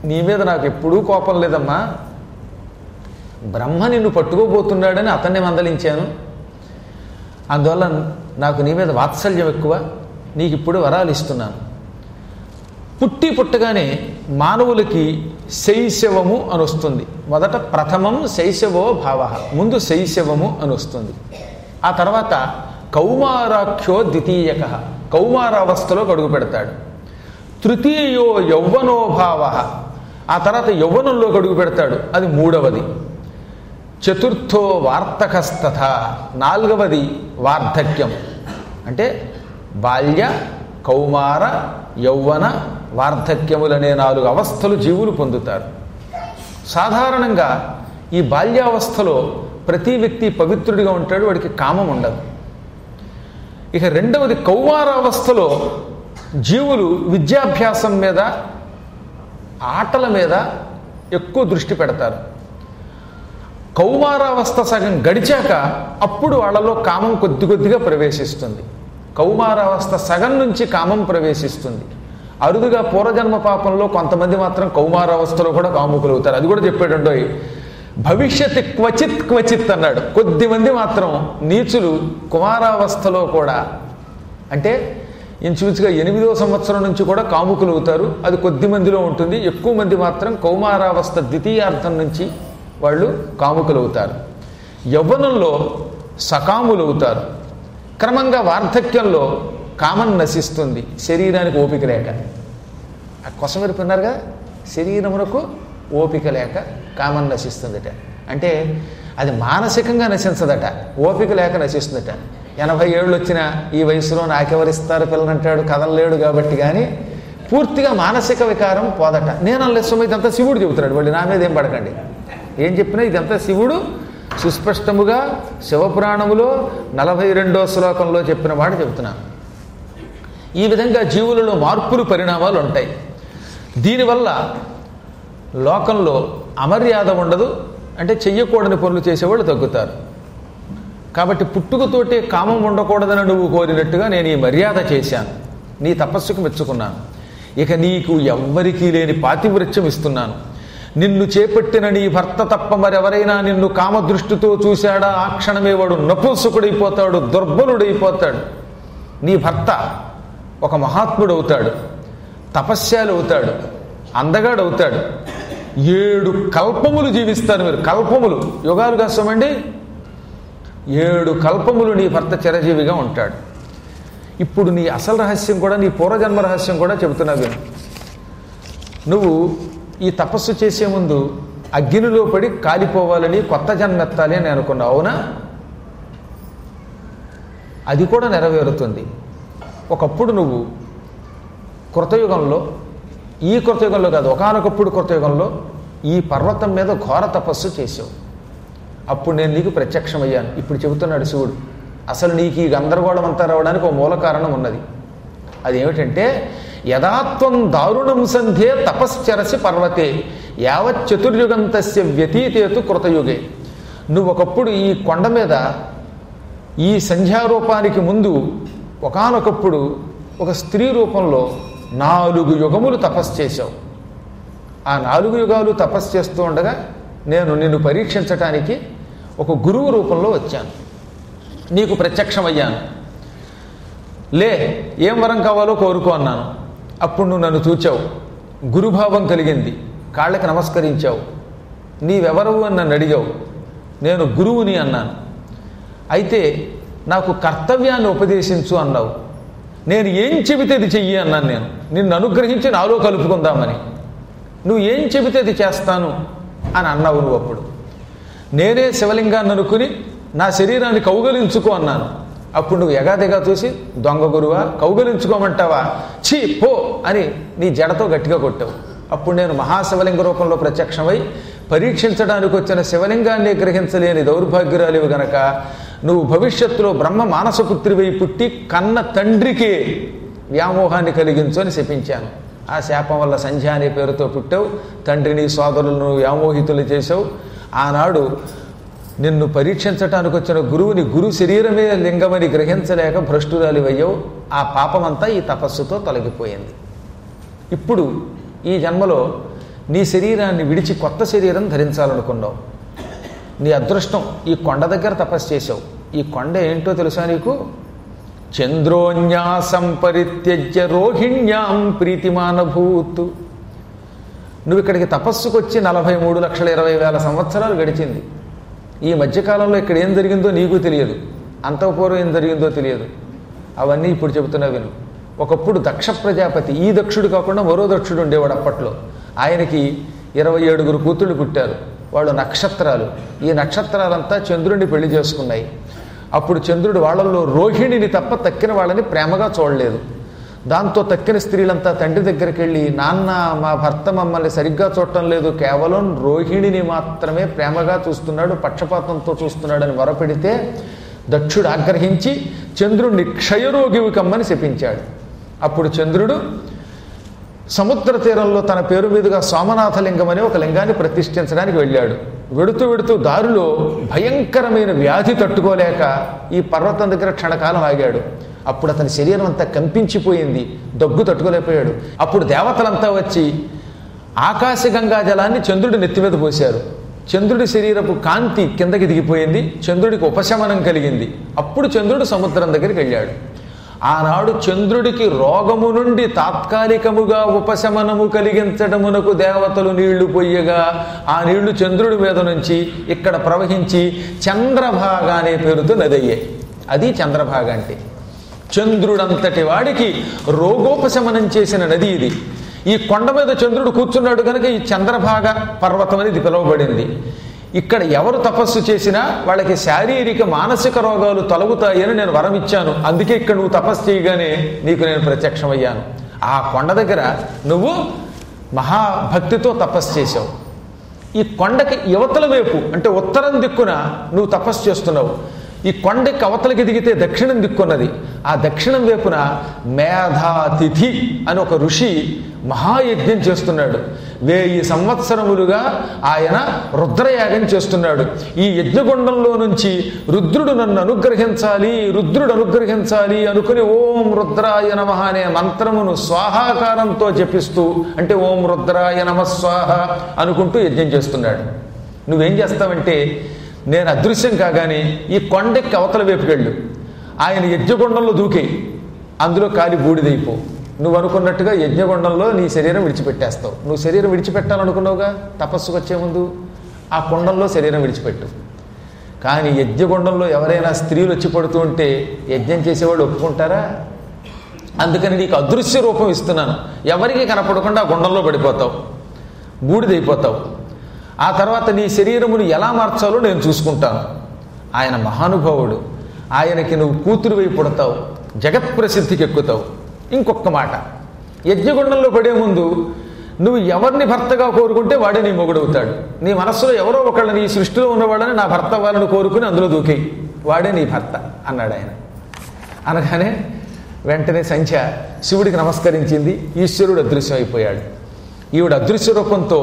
నీ మీద నాకు ఎప్పుడూ కోపం లేదమ్మా బ్రహ్మ నిన్ను పట్టుకోబోతున్నాడని అతన్ని మందలించాను అందువల్ల నాకు నీ మీద వాత్సల్యం ఎక్కువ నీకు ఇప్పుడు వరాలు ఇస్తున్నాను పుట్టి పుట్టగానే మానవులకి శైశవము అని వస్తుంది మొదట ప్రథమం శైశవో భావ ముందు శైశవము అని వస్తుంది ఆ తర్వాత కౌమారాఖ్యో ద్వితీయక కౌమారావస్థలో అడుగు పెడతాడు తృతీయో యౌవనో భావ ఆ తర్వాత యౌవనంలో అడుగు పెడతాడు అది మూడవది చతుర్థో వార్తకస్తథ నాలుగవది వార్ధక్యం అంటే బాల్య కౌమార యౌవన వార్ధక్యములనే నాలుగు అవస్థలు జీవులు పొందుతారు సాధారణంగా ఈ బాల్యావస్థలో ప్రతి వ్యక్తి పవిత్రుడిగా ఉంటాడు వాడికి కామం ఉండదు ఇక రెండవది కౌమారావస్థలో జీవులు విద్యాభ్యాసం మీద ఆటల మీద ఎక్కువ దృష్టి పెడతారు కౌమారావస్థ సగం గడిచాక అప్పుడు వాళ్ళలో కామం కొద్ది కొద్దిగా ప్రవేశిస్తుంది కౌమారావస్థ సగం నుంచి కామం ప్రవేశిస్తుంది అరుదుగా పూర్వజన్మ పాపంలో కొంతమంది మాత్రం కౌమారావస్థలో కూడా కాముకులు అవుతారు అది కూడా చెప్పాడండో భవిష్యత్ క్వచిత్ క్వచిత్ అన్నాడు కొద్దిమంది మాత్రం నీచులు కుమారావస్థలో కూడా అంటే ఇంచుమించుగా ఎనిమిదవ సంవత్సరం నుంచి కూడా కాముకులు అవుతారు అది కొద్ది మందిలో ఉంటుంది ఎక్కువ మంది మాత్రం కౌమారావస్థ ద్వితీయార్థం నుంచి వాళ్ళు కాముకులు అవుతారు యవ్వనంలో సకాములు అవుతారు క్రమంగా వార్ధక్యంలో కామం నశిస్తుంది శరీరానికి ఓపిక లేక ఆ కొసమెరు విన్నారుగా శరీరమునకు ఓపిక లేక కామం నశిస్తుందట అంటే అది మానసికంగా నశించదట ఓపిక లేక నశిస్తుందట ఎనభై ఏళ్ళు వచ్చిన ఈ వయసులో నాకెవరిస్తారు పిల్లనంటాడు కదలలేడు కాబట్టి కానీ పూర్తిగా మానసిక వికారం పోదట నేను అనలేదు ఇదంతా శివుడు చెబుతున్నాడు వాళ్ళు నా మీద ఏం పడకండి ఏం చెప్పినా ఇదంతా శివుడు సుస్పష్టముగా శివపురాణములో నలభై రెండో శ్లోకంలో చెప్పిన మాట చెబుతున్నాను ఈ విధంగా జీవులలో మార్పులు పరిణామాలు ఉంటాయి దీనివల్ల లోకంలో అమర్యాద ఉండదు అంటే చెయ్యకూడని పనులు చేసేవాళ్ళు తగ్గుతారు కాబట్టి పుట్టుకతోటే కామం ఉండకూడదని నువ్వు కోరినట్టుగా నేను ఈ మర్యాద చేశాను నీ తపస్సుకు మెచ్చుకున్నాను ఇక నీకు ఎవ్వరికీ లేని పాతివృత్యం ఇస్తున్నాను నిన్ను చేపట్టిన నీ భర్త తప్ప మరెవరైనా నిన్ను కామదృష్టితో చూశాడా ఆ క్షణమే వాడు నపుంసకుడైపోతాడు దుర్బలుడైపోతాడు నీ భర్త ఒక మహాత్ముడు అవుతాడు తపస్యాలు అవుతాడు అందగాడు అవుతాడు ఏడు కల్పములు జీవిస్తారు మీరు కల్పములు యుగాలు కాస్తామండి ఏడు కల్పములు నీ భర్త చిరజీవిగా ఉంటాడు ఇప్పుడు నీ అసలు రహస్యం కూడా నీ పూర్వజన్మ రహస్యం కూడా చెబుతున్నా విను నువ్వు ఈ తపస్సు చేసే ముందు అగ్నిలో పడి కాలిపోవాలని కొత్త జన్మెత్తాలి అని అనుకున్నావు అవునా అది కూడా నెరవేరుతుంది ఒకప్పుడు నువ్వు కృతయుగంలో ఈ కృతయుగంలో కాదు ఒకనొకప్పుడు కృతయుగంలో ఈ పర్వతం మీద ఘోర తపస్సు చేసావు అప్పుడు నేను నీకు ప్రత్యక్షమయ్యాను ఇప్పుడు చెబుతున్నాడు శివుడు అసలు నీకు ఈ గందరగోళం అంతా రావడానికి ఒక మూల కారణం ఉన్నది అదేమిటంటే యథాత్వం దారుణం సంధ్యే తపశ్చరసి పర్వతే యావత్ చతుర్యుగంతస్య వ్యతీతేతు కృతయుగే నువ్వు ఒకప్పుడు ఈ కొండ మీద ఈ సంధ్యారూపానికి ముందు ఒకానొకప్పుడు ఒక స్త్రీ రూపంలో నాలుగు యుగములు తపస్సు చేశావు ఆ నాలుగు యుగాలు తపస్సు చేస్తూ ఉండగా నేను నిన్ను పరీక్షించటానికి ఒక గురువు రూపంలో వచ్చాను నీకు ప్రత్యక్షమయ్యాను లే ఏం వరం కావాలో కోరుకో అన్నాను అప్పుడు నువ్వు నన్ను చూచావు గురుభావం కలిగింది కాళ్ళకి నమస్కరించావు నీవెవరవు అని నన్ను అడిగావు నేను గురువుని అన్నాను అయితే నాకు కర్తవ్యాన్ని ఉపదేశించు అన్నావు నేను ఏం చెబితే అది చెయ్యి అన్నాను నేను నిన్ను అనుగ్రహించి నాలో కలుపుకుందామని నువ్వు ఏం చెబితే అది చేస్తాను అని అన్నావు నువ్వు అప్పుడు నేనే శివలింగాన్ని అనుకుని నా శరీరాన్ని కౌగలించుకో అన్నాను అప్పుడు నువ్వు ఎగాదిగా చూసి దొంగ గురువా కౌగలించుకోమంటావా ఛీ పో అని నీ జడతో గట్టిగా కొట్టావు అప్పుడు నేను మహాశివలింగ రూపంలో ప్రత్యక్షమై పరీక్షించడానికి వచ్చిన శివలింగాన్ని గ్రహించలేని దౌర్భాగ్యురాలివి గనక నువ్వు భవిష్యత్తులో బ్రహ్మ మానసపుత్రివై పుట్టి కన్న తండ్రికే వ్యామోహాన్ని కలిగించు అని శపించాను ఆ శాపం వల్ల సంధ్య అనే పేరుతో పుట్టావు తండ్రిని సోదరులను వ్యామోహితులు చేసావు ఆనాడు నిన్ను పరీక్షించటానికి వచ్చిన గురువుని గురు శరీరమే లింగమని గ్రహించలేక భ్రష్టురాలివయ్యావు ఆ పాపమంతా ఈ తపస్సుతో తొలగిపోయింది ఇప్పుడు ఈ జన్మలో నీ శరీరాన్ని విడిచి కొత్త శరీరం ధరించాలనుకున్నావు నీ అదృష్టం ఈ కొండ దగ్గర తపస్సు చేసావు ఈ కొండ ఏంటో తెలుసా నీకు చంద్రోన్యాసం పరిత్యజ్య రోహిణ్యాం ప్రీతిమానభూత్ నువ్వు ఇక్కడికి తపస్సుకు వచ్చి నలభై మూడు లక్షల ఇరవై వేల సంవత్సరాలు గడిచింది ఈ మధ్యకాలంలో ఇక్కడ ఏం జరిగిందో నీకు తెలియదు అంతఃపూర్వం ఏం జరిగిందో తెలియదు అవన్నీ ఇప్పుడు చెబుతున్నా విను ఒకప్పుడు దక్ష ప్రజాపతి ఈ దక్షుడు కాకుండా మరో దక్షుడు ఉండేవాడు అప్పట్లో ఆయనకి ఇరవై ఏడుగురు కూతుళ్ళు పుట్టారు వాళ్ళు నక్షత్రాలు ఈ నక్షత్రాలంతా చంద్రుడిని పెళ్లి చేసుకున్నాయి అప్పుడు చంద్రుడు వాళ్ళల్లో రోహిణిని తప్ప తక్కిన వాళ్ళని ప్రేమగా చూడలేదు దాంతో తక్కిన స్త్రీలంతా తండ్రి దగ్గరికి వెళ్ళి నాన్న మా భర్త మమ్మల్ని సరిగ్గా చూడటం లేదు కేవలం రోహిణిని మాత్రమే ప్రేమగా చూస్తున్నాడు పక్షపాతంతో చూస్తున్నాడని మొరపెడితే దక్షుడు ఆగ్రహించి చంద్రుణ్ణి క్షయరోగివి కమ్మని శపించాడు అప్పుడు చంద్రుడు సముద్ర తీరంలో తన పేరు మీదుగా సోమనాథలింగం అనే ఒక లింగాన్ని ప్రతిష్ఠించడానికి వెళ్ళాడు వెడుతూ వెడుతూ దారిలో భయంకరమైన వ్యాధి తట్టుకోలేక ఈ పర్వతం దగ్గర క్షణకాలం ఆగాడు అప్పుడు అతని శరీరం అంతా కంపించిపోయింది దగ్గు తట్టుకోలేకపోయాడు అప్పుడు దేవతలంతా వచ్చి ఆకాశగంగా జలాన్ని చంద్రుడి నెత్తి మీద పోశారు చంద్రుడి శరీరపు కాంతి కిందకి దిగిపోయింది చంద్రుడికి ఉపశమనం కలిగింది అప్పుడు చంద్రుడు సముద్రం దగ్గరికి వెళ్ళాడు ఆనాడు చంద్రుడికి రోగము నుండి తాత్కాలికముగా ఉపశమనము కలిగించడమునకు దేవతలు నీళ్లు పొయ్యగా ఆ నీళ్లు చంద్రుడి మీద నుంచి ఇక్కడ ప్రవహించి చంద్రభాగ అనే పేరుతో నదయ్యాయి అది చంద్రభాగ అంటే చంద్రుడంతటి వాడికి రోగోపశమనం చేసిన నది ఇది ఈ కొండ మీద చంద్రుడు కూర్చున్నాడు కనుక ఈ చంద్రభాగ పర్వతం అనేది పిలువబడింది ఇక్కడ ఎవరు తపస్సు చేసినా వాళ్ళకి శారీరక మానసిక రోగాలు తొలగుతాయని నేను వరం ఇచ్చాను అందుకే ఇక్కడ నువ్వు తపస్సు చేయగానే నీకు నేను ప్రత్యక్షమయ్యాను ఆ కొండ దగ్గర నువ్వు మహాభక్తితో తపస్సు చేశావు ఈ కొండకి యువతల వైపు అంటే ఉత్తరం దిక్కున నువ్వు తపస్సు చేస్తున్నావు ఈ కొండకి అవతలకి దిగితే దక్షిణం దిక్కున్నది ఆ దక్షిణం వైపున మేధాతిథి అని ఒక ఋషి మహాయజ్ఞం చేస్తున్నాడు వెయ్యి సంవత్సరములుగా ఆయన రుద్రయాగం చేస్తున్నాడు ఈ యజ్ఞగుండంలో నుంచి రుద్రుడు నన్ను అనుగ్రహించాలి రుద్రుడు అనుగ్రహించాలి అనుకుని ఓం రుద్రాయ నమ అనే మంత్రమును స్వాహాకారంతో జపిస్తూ అంటే ఓం రుద్రాయ నమ స్వాహ అనుకుంటూ యజ్ఞం చేస్తున్నాడు నువ్వేం చేస్తావంటే నేను అదృశ్యం కాగానే ఈ కొండెక్కి అవతల వైపుకెళ్ళు ఆయన యజ్ఞగుండంలో దూకేయి అందులో కాలి బూడిదైపో నువ్వు అనుకున్నట్టుగా యజ్ఞగుండంలో నీ శరీరం విడిచిపెట్టేస్తావు నువ్వు శరీరం విడిచిపెట్టాలనుకున్నావుగా తపస్సుకు వచ్చే ముందు ఆ కుండంలో శరీరం విడిచిపెట్టు కానీ యజ్ఞగుండంలో ఎవరైనా స్త్రీలు వచ్చి పడుతూ ఉంటే యజ్ఞం చేసేవాళ్ళు ఒప్పుకుంటారా అందుకని నీకు అదృశ్య రూపం ఇస్తున్నాను ఎవరికి కనపడకుండా ఆ గుండంలో పడిపోతావు బూడిదైపోతావు ఆ తర్వాత నీ శరీరమును ఎలా మార్చాలో నేను చూసుకుంటాను ఆయన మహానుభావుడు ఆయనకి నువ్వు కూతురు వైపు పుడతావు జగత్ ప్రసిద్ధికి ఎక్కుతావు ఇంకొక మాట యజ్ఞగుండంలో పడే ముందు నువ్వు ఎవరిని భర్తగా కోరుకుంటే వాడే నీ మొగుడవుతాడు నీ మనస్సులో ఎవరో ఒకళ్ళని ఈ సృష్టిలో ఉన్నవాళ్ళని నా భర్త వాళ్ళని కోరుకుని అందులో దూకేయి వాడే నీ భర్త అన్నాడు ఆయన అనగానే వెంటనే సంధ్య శివుడికి నమస్కరించింది ఈశ్వరుడు అదృశ్యం అయిపోయాడు ఈవిడ అదృశ్య రూపంతో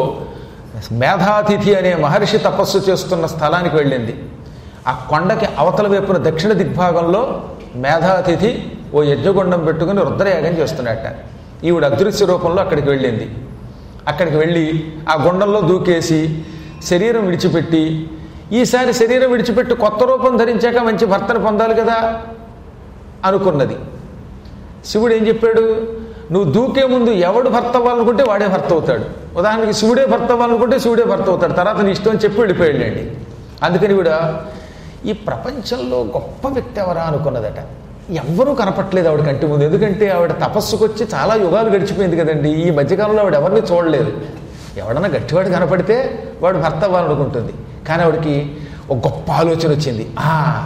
మేధాతిథి అనే మహర్షి తపస్సు చేస్తున్న స్థలానికి వెళ్ళింది ఆ కొండకి అవతల వైపున దక్షిణ దిగ్భాగంలో మేధాతిథి ఓ యజ్ఞగుండం పెట్టుకుని రుద్రయాగం చేస్తున్నట్ట ఈవిడ అదృశ్య రూపంలో అక్కడికి వెళ్ళింది అక్కడికి వెళ్ళి ఆ గుండంలో దూకేసి శరీరం విడిచిపెట్టి ఈసారి శరీరం విడిచిపెట్టి కొత్త రూపం ధరించాక మంచి భర్తను పొందాలి కదా అనుకున్నది శివుడు ఏం చెప్పాడు నువ్వు దూకే ముందు ఎవడు భర్త అవ్వాలనుకుంటే వాడే భర్త అవుతాడు ఉదాహరణకి శివుడే భర్త అవ్వాలనుకుంటే శివుడే భర్త అవుతాడు తర్వాత నీ ఇష్టం అని చెప్పి వెళ్ళిపోయాడండి అందుకని కూడా ఈ ప్రపంచంలో గొప్ప వ్యక్తి ఎవరా అనుకున్నదట ఎవ్వరూ కనపట్లేదు ఆవిడ కంటి ముందు ఎందుకంటే ఆవిడ తపస్సుకు వచ్చి చాలా యుగాలు గడిచిపోయింది కదండి ఈ మధ్యకాలంలో ఆవిడ ఎవరిని చూడలేదు ఎవడన్నా గట్టివాడు కనపడితే వాడు భర్త అవ్వాలనుకుంటుంది కానీ ఆవిడకి ఒక గొప్ప ఆలోచన వచ్చింది ఆ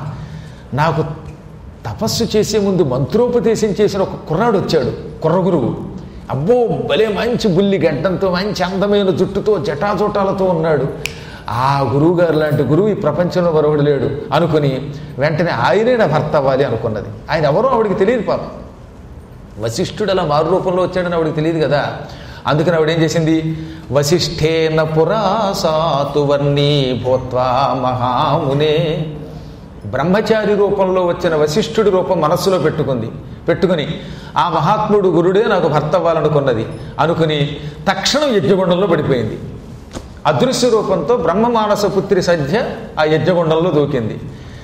నాకు తపస్సు చేసే ముందు మంత్రోపదేశం చేసిన ఒక కుర్రాడు వచ్చాడు కుర్ర గురువు అబ్బో భలే మంచి బుల్లి గడ్డంతో మంచి అందమైన జుట్టుతో జటాజోటాలతో ఉన్నాడు ఆ గురువు గారు లాంటి గురువు ఈ ప్రపంచంలో మరొకడు లేడు అనుకుని వెంటనే ఆయనే నా భర్త అవ్వాలి అనుకున్నది ఆయన ఎవరో ఆవిడికి తెలియదు పాపం వశిష్ఠుడు అలా మారు రూపంలో వచ్చాడని ఆవిడకి తెలియదు కదా అందుకని ఆవిడ ఏం చేసింది వశిష్ఠేన పురా సాతు వర్ణీ భూత్వా మహామునే బ్రహ్మచారి రూపంలో వచ్చిన వశిష్ఠుడి రూపం మనస్సులో పెట్టుకుంది పెట్టుకుని ఆ మహాత్ముడు గురుడే నాకు భర్త అవ్వాలనుకున్నది అనుకుని తక్షణం యజ్ఞగుండంలో పడిపోయింది అదృశ్య రూపంతో బ్రహ్మమానస పుత్రి సద్య ఆ యజ్ఞగుండంలో దూకింది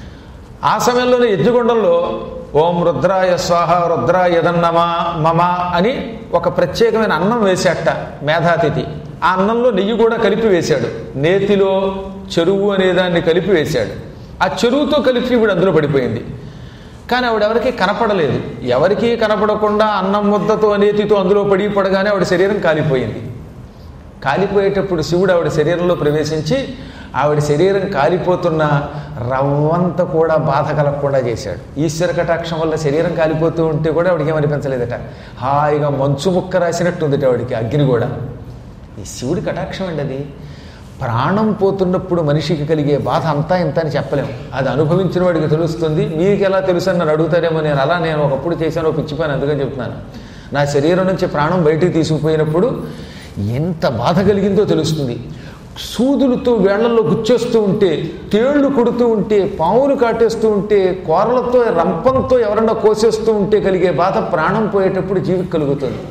ఆ సమయంలోనే యజ్ఞగుండంలో ఓం రుద్రాయ స్వాహ రుద్రాయ యదన్నమా మమ అని ఒక ప్రత్యేకమైన అన్నం వేసేట మేధాతిథి ఆ అన్నంలో నెయ్యి కూడా కలిపి వేశాడు నేతిలో చెరువు అనే దాన్ని కలిపి వేశాడు ఆ చెరువుతో కలిపి ఇప్పుడు అందులో పడిపోయింది కానీ ఆవిడ ఎవరికి కనపడలేదు ఎవరికీ కనపడకుండా అన్నం ముద్దతో నేతితో అందులో పడి పడగానే ఆవిడ శరీరం కాలిపోయింది కాలిపోయేటప్పుడు శివుడు ఆవిడ శరీరంలో ప్రవేశించి ఆవిడ శరీరం కాలిపోతున్న రవ్వంత కూడా బాధ కలగకుండా చేశాడు ఈశ్వర కటాక్షం వల్ల శరీరం కాలిపోతూ ఉంటే కూడా ఆవిడకి ఏమనిపించలేదట హాయిగా మంచు ముక్క రాసినట్టుందిట ఆవిడికి అగ్ని కూడా ఈ శివుడి కటాక్షం అండి అది ప్రాణం పోతున్నప్పుడు మనిషికి కలిగే బాధ అంతా ఇంత అని చెప్పలేము అది అనుభవించిన వాడికి తెలుస్తుంది మీకు ఎలా తెలుసు అని నన్ను అడుగుతారేమో నేను అలా నేను ఒకప్పుడు చేశాను ఒక పిచ్చిపోయాను అందుకని చెప్తున్నాను నా శరీరం నుంచి ప్రాణం బయటికి తీసుకుపోయినప్పుడు ఎంత బాధ కలిగిందో తెలుస్తుంది సూదులతో వేళ్లలో గుచ్చేస్తూ ఉంటే తేళ్లు కొడుతూ ఉంటే పావులు కాటేస్తూ ఉంటే కూరలతో రంపంతో ఎవరన్నా కోసేస్తూ ఉంటే కలిగే బాధ ప్రాణం పోయేటప్పుడు జీవికి కలుగుతుంది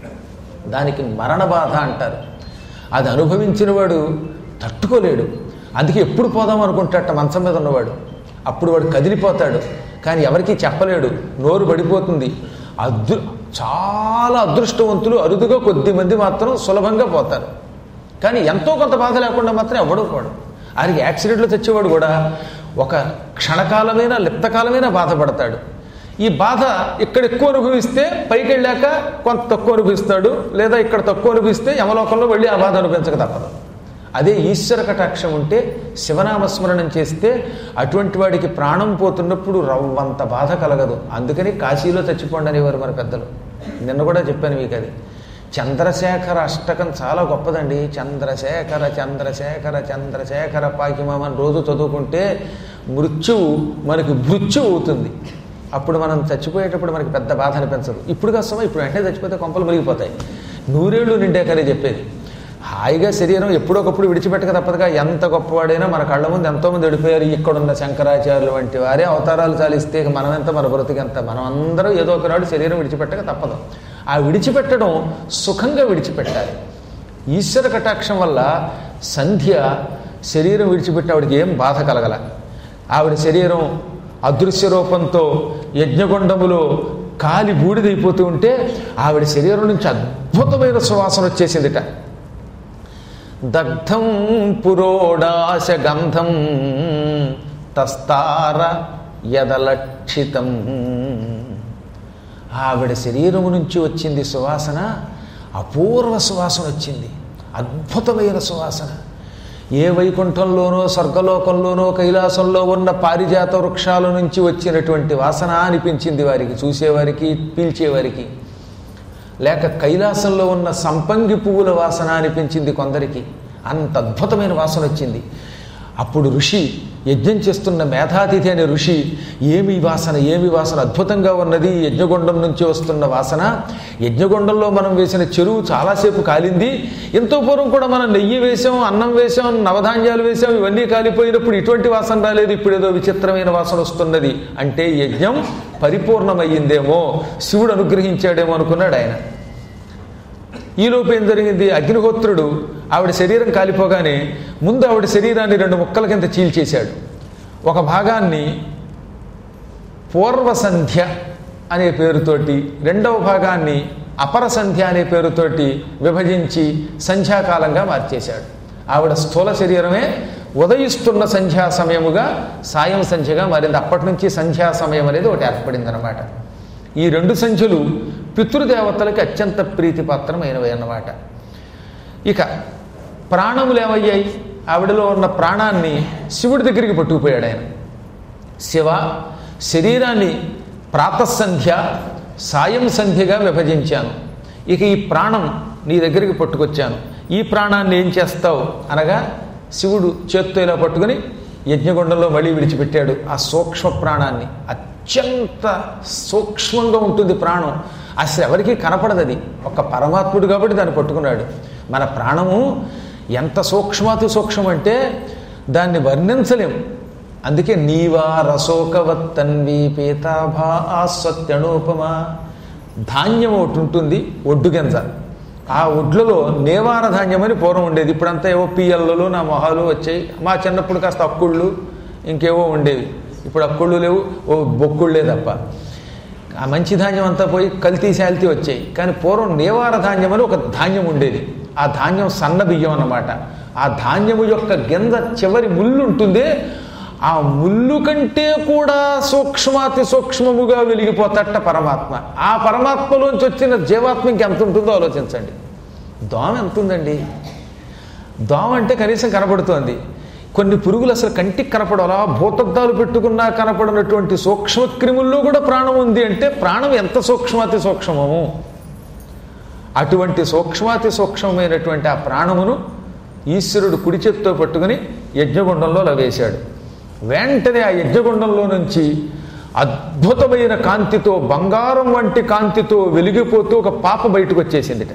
దానికి మరణ బాధ అంటారు అది అనుభవించిన వాడు తట్టుకోలేడు అందుకే ఎప్పుడు పోదాం అనుకుంటాట మంచం మీద ఉన్నవాడు అప్పుడు వాడు కదిలిపోతాడు కానీ ఎవరికీ చెప్పలేడు నోరు పడిపోతుంది అదృ చాలా అదృష్టవంతులు అరుదుగా కొద్ది మంది మాత్రం సులభంగా పోతారు కానీ ఎంతో కొంత బాధ లేకుండా మాత్రం ఎవడూ పోడు ఆయనకి యాక్సిడెంట్లో తెచ్చేవాడు కూడా ఒక క్షణకాలమైన లిప్తకాలమైన బాధపడతాడు ఈ బాధ ఇక్కడ ఎక్కువ అనుభవిస్తే పైకి వెళ్ళాక కొంత తక్కువ అనుభవిస్తాడు లేదా ఇక్కడ తక్కువ అనుభవిస్తే యమలోకంలో వెళ్ళి ఆ బాధ అనుభవించక తప్పదు అదే ఈశ్వర కటాక్షం ఉంటే శివనామస్మరణం చేస్తే అటువంటి వాడికి ప్రాణం పోతున్నప్పుడు రవ్వంత బాధ కలగదు అందుకని కాశీలో చచ్చిపోండి అనేవారు మన పెద్దలు నిన్న కూడా చెప్పాను మీకు అది చంద్రశేఖర అష్టకం చాలా గొప్పదండి చంద్రశేఖర చంద్రశేఖర చంద్రశేఖర పాకిమామని రోజు చదువుకుంటే మృత్యువు మనకి మృత్యు అవుతుంది అప్పుడు మనం చచ్చిపోయేటప్పుడు మనకి పెద్ద బాధ అనిపించదు ఇప్పుడు కష్టమో ఇప్పుడు వెంటనే చచ్చిపోతే కొంపలు మురిగిపోతాయి నూరేళ్ళు నిండాకనే చెప్పేది హాయిగా శరీరం ఎప్పుడొకప్పుడు విడిచిపెట్టక తప్పదుగా ఎంత గొప్పవాడైనా మన కళ్ళ ముందు ఎంతోమంది వెళ్ళిపోయారు ఇక్కడున్న శంకరాచార్యులు వంటి వారే అవతారాలు చాలిస్తే ఇక మనమెంత మన బ్రతికెంత మనం అందరం ఏదో ఒకనాడు శరీరం విడిచిపెట్టక తప్పదు ఆ విడిచిపెట్టడం సుఖంగా విడిచిపెట్టాలి ఈశ్వర కటాక్షం వల్ల సంధ్య శరీరం విడిచిపెట్టి ఆవిడకి ఏం బాధ కలగల ఆవిడ శరీరం అదృశ్య రూపంతో యజ్ఞగుండములో కాలి బూడిదైపోతూ ఉంటే ఆవిడ శరీరం నుంచి అద్భుతమైన సువాసన వచ్చేసిందిట దగ్ధం పురోడాశ గంధం తస్తార యదలక్షితం ఆవిడ శరీరము నుంచి వచ్చింది సువాసన అపూర్వ సువాసన వచ్చింది అద్భుతమైన సువాసన ఏ వైకుంఠంలోనో స్వర్గలోకంలోనో కైలాసంలో ఉన్న పారిజాత వృక్షాల నుంచి వచ్చినటువంటి వాసన అనిపించింది వారికి చూసేవారికి పీల్చేవారికి లేక కైలాసంలో ఉన్న సంపంగి పువ్వుల వాసన అనిపించింది కొందరికి అంత అద్భుతమైన వాసన వచ్చింది అప్పుడు ఋషి యజ్ఞం చేస్తున్న మేధాతిథి అనే ఋషి ఏమి వాసన ఏమి వాసన అద్భుతంగా ఉన్నది యజ్ఞగుండం నుంచి వస్తున్న వాసన యజ్ఞగుండంలో మనం వేసిన చెరువు చాలాసేపు కాలింది ఎంతో పూర్వం కూడా మనం నెయ్యి వేసాం అన్నం వేసాం నవధాన్యాలు వేసాం ఇవన్నీ కాలిపోయినప్పుడు ఇటువంటి వాసన రాలేదు ఇప్పుడు ఏదో విచిత్రమైన వాసన వస్తున్నది అంటే యజ్ఞం పరిపూర్ణమయ్యిందేమో శివుడు అనుగ్రహించాడేమో అనుకున్నాడు ఆయన ఈలోపు ఏం జరిగింది అగ్నిహోత్రుడు ఆవిడ శరీరం కాలిపోగానే ముందు ఆవిడ శరీరాన్ని రెండు ముక్కల కింద చీల్చేశాడు ఒక భాగాన్ని పూర్వ సంధ్య అనే పేరుతోటి రెండవ భాగాన్ని అపర సంధ్య అనే పేరుతోటి విభజించి సంధ్యాకాలంగా మార్చేశాడు ఆవిడ స్థూల శరీరమే ఉదయిస్తున్న సంధ్యా సమయముగా సాయం సంధ్యగా మారింది అప్పటి నుంచి సంధ్యా సమయం అనేది ఒకటి ఏర్పడింది అనమాట ఈ రెండు సంఖ్యలు పితృదేవతలకి అత్యంత ప్రీతిపాత్రమైనవి అన్నమాట ఇక ప్రాణములు ఏమయ్యాయి ఆవిడలో ఉన్న ప్రాణాన్ని శివుడి దగ్గరికి పట్టుకుపోయాడు ఆయన శివ శరీరాన్ని ప్రాతసంధ్య సాయం సంధ్యగా విభజించాను ఇక ఈ ప్రాణం నీ దగ్గరికి పట్టుకొచ్చాను ఈ ప్రాణాన్ని ఏం చేస్తావు అనగా శివుడు చేత్తో ఇలా పట్టుకుని యజ్ఞగుండంలో మళ్ళీ విడిచిపెట్టాడు ఆ సూక్ష్మ ప్రాణాన్ని అత్యంత సూక్ష్మంగా ఉంటుంది ప్రాణం అసలు ఎవరికీ కనపడదు అది ఒక పరమాత్ముడు కాబట్టి దాన్ని పట్టుకున్నాడు మన ప్రాణము ఎంత సూక్ష్మాతి సూక్ష్మం అంటే దాన్ని వర్ణించలేం అందుకే నీవా రసోకవత్తన్వి పీతాభా ఆస్వత్యణోపమ ధాన్యం ఒకటి ఉంటుంది ఒడ్డు గింజ ఆ ఒడ్లలో నేవార ధాన్యం అని పూర్వం ఉండేది ఇప్పుడంతా ఏవో పిఎల్లు నా మొహాలు వచ్చాయి మా చిన్నప్పుడు కాస్త అక్కుళ్ళు ఇంకేవో ఉండేవి ఇప్పుడు అక్కుళ్ళు లేవు ఓ బొక్కుళ్ళే తప్ప ఆ మంచి ధాన్యం అంతా పోయి కల్తీ శాల్తీ వచ్చాయి కానీ పూర్వం నేవార ధాన్యం అని ఒక ధాన్యం ఉండేది ఆ ధాన్యం సన్న బియ్యం అన్నమాట ఆ ధాన్యము యొక్క గింజ చివరి ముళ్ళు ఉంటుంది ఆ ముళ్ళు కంటే కూడా సూక్ష్మాతి సూక్ష్మముగా వెలిగిపోతట పరమాత్మ ఆ పరమాత్మలోంచి వచ్చిన జీవాత్మ ఇంకెంత ఉంటుందో ఆలోచించండి దోమ ఎంత ఉందండి దోమ అంటే కనీసం కనపడుతోంది కొన్ని పురుగులు అసలు కంటికి కనపడవు అలా భూతద్దాలు పెట్టుకున్నా కనపడినటువంటి సూక్ష్మక్రిముల్లో కూడా ప్రాణం ఉంది అంటే ప్రాణం ఎంత సూక్ష్మాతి సూక్ష్మము అటువంటి సూక్ష్మాతి సూక్ష్మమైనటువంటి ఆ ప్రాణమును ఈశ్వరుడు కుడి చేత్తో పట్టుకుని యజ్ఞగుండంలో లవేశాడు వెంటనే ఆ యజ్ఞగుండంలో నుంచి అద్భుతమైన కాంతితో బంగారం వంటి కాంతితో వెలిగిపోతూ ఒక పాప బయటకు వచ్చేసిందిట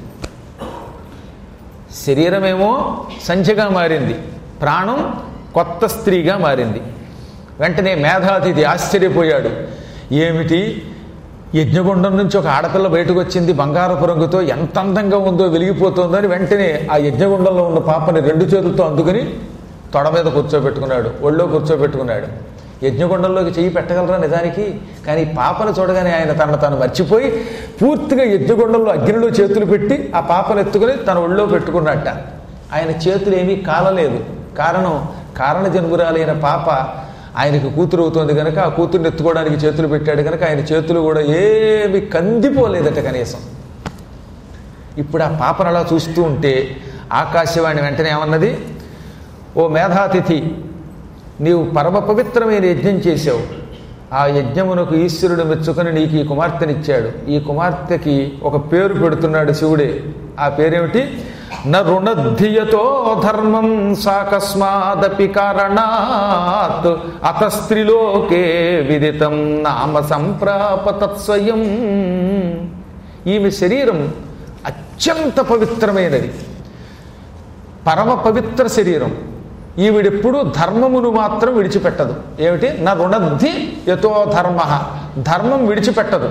శరీరమేమో సంధ్యగా మారింది ప్రాణం కొత్త స్త్రీగా మారింది వెంటనే మేధాతిథి ఆశ్చర్యపోయాడు ఏమిటి యజ్ఞగుండం నుంచి ఒక ఆడపిల్ల బయటకు వచ్చింది బంగారపు రంగుతో ఎంత అందంగా ఉందో వెలిగిపోతుందో అని వెంటనే ఆ యజ్ఞగుండంలో ఉన్న పాపని రెండు చేతులతో అందుకుని తొడ మీద కూర్చోబెట్టుకున్నాడు ఒళ్ళో కూర్చోబెట్టుకున్నాడు యజ్ఞగుండంలోకి చెయ్యి పెట్టగలరా నిజానికి కానీ ఈ పాపను చూడగానే ఆయన తన తాను మర్చిపోయి పూర్తిగా యజ్ఞగుండంలో అగ్నిలో చేతులు పెట్టి ఆ పాపను ఎత్తుకుని తన ఒళ్ళో పెట్టుకున్నట్ట ఆయన చేతులు ఏమీ కాలలేదు కారణం కారణ జన్మురాలైన పాప ఆయనకి కూతురు అవుతోంది కనుక ఆ కూతుర్ని ఎత్తుకోవడానికి చేతులు పెట్టాడు కనుక ఆయన చేతులు కూడా ఏమి కందిపోలేదట కనీసం ఇప్పుడు ఆ పాపను అలా చూస్తూ ఉంటే ఆకాశవాణి వెంటనే ఏమన్నది ఓ మేధాతిథి నీవు పరమ పవిత్రమైన యజ్ఞం చేశావు ఆ యజ్ఞమునకు ఈశ్వరుడు మెచ్చుకొని నీకు ఈ కుమార్తెనిచ్చాడు ఈ కుమార్తెకి ఒక పేరు పెడుతున్నాడు శివుడే ఆ పేరేమిటి న రుణధియతో ధర్మం సాకస్మాదపి కారణాత్ అతస్త్రిలోకే విదితం నామ సంప్రాప తత్స్వయం ఈమె శరీరం అత్యంత పవిత్రమైనది పరమ పవిత్ర శరీరం ఈవిడెప్పుడు ధర్మమును మాత్రం విడిచిపెట్టదు ఏమిటి నా రుణద్ధి యతో ధర్మ ధర్మం విడిచిపెట్టదు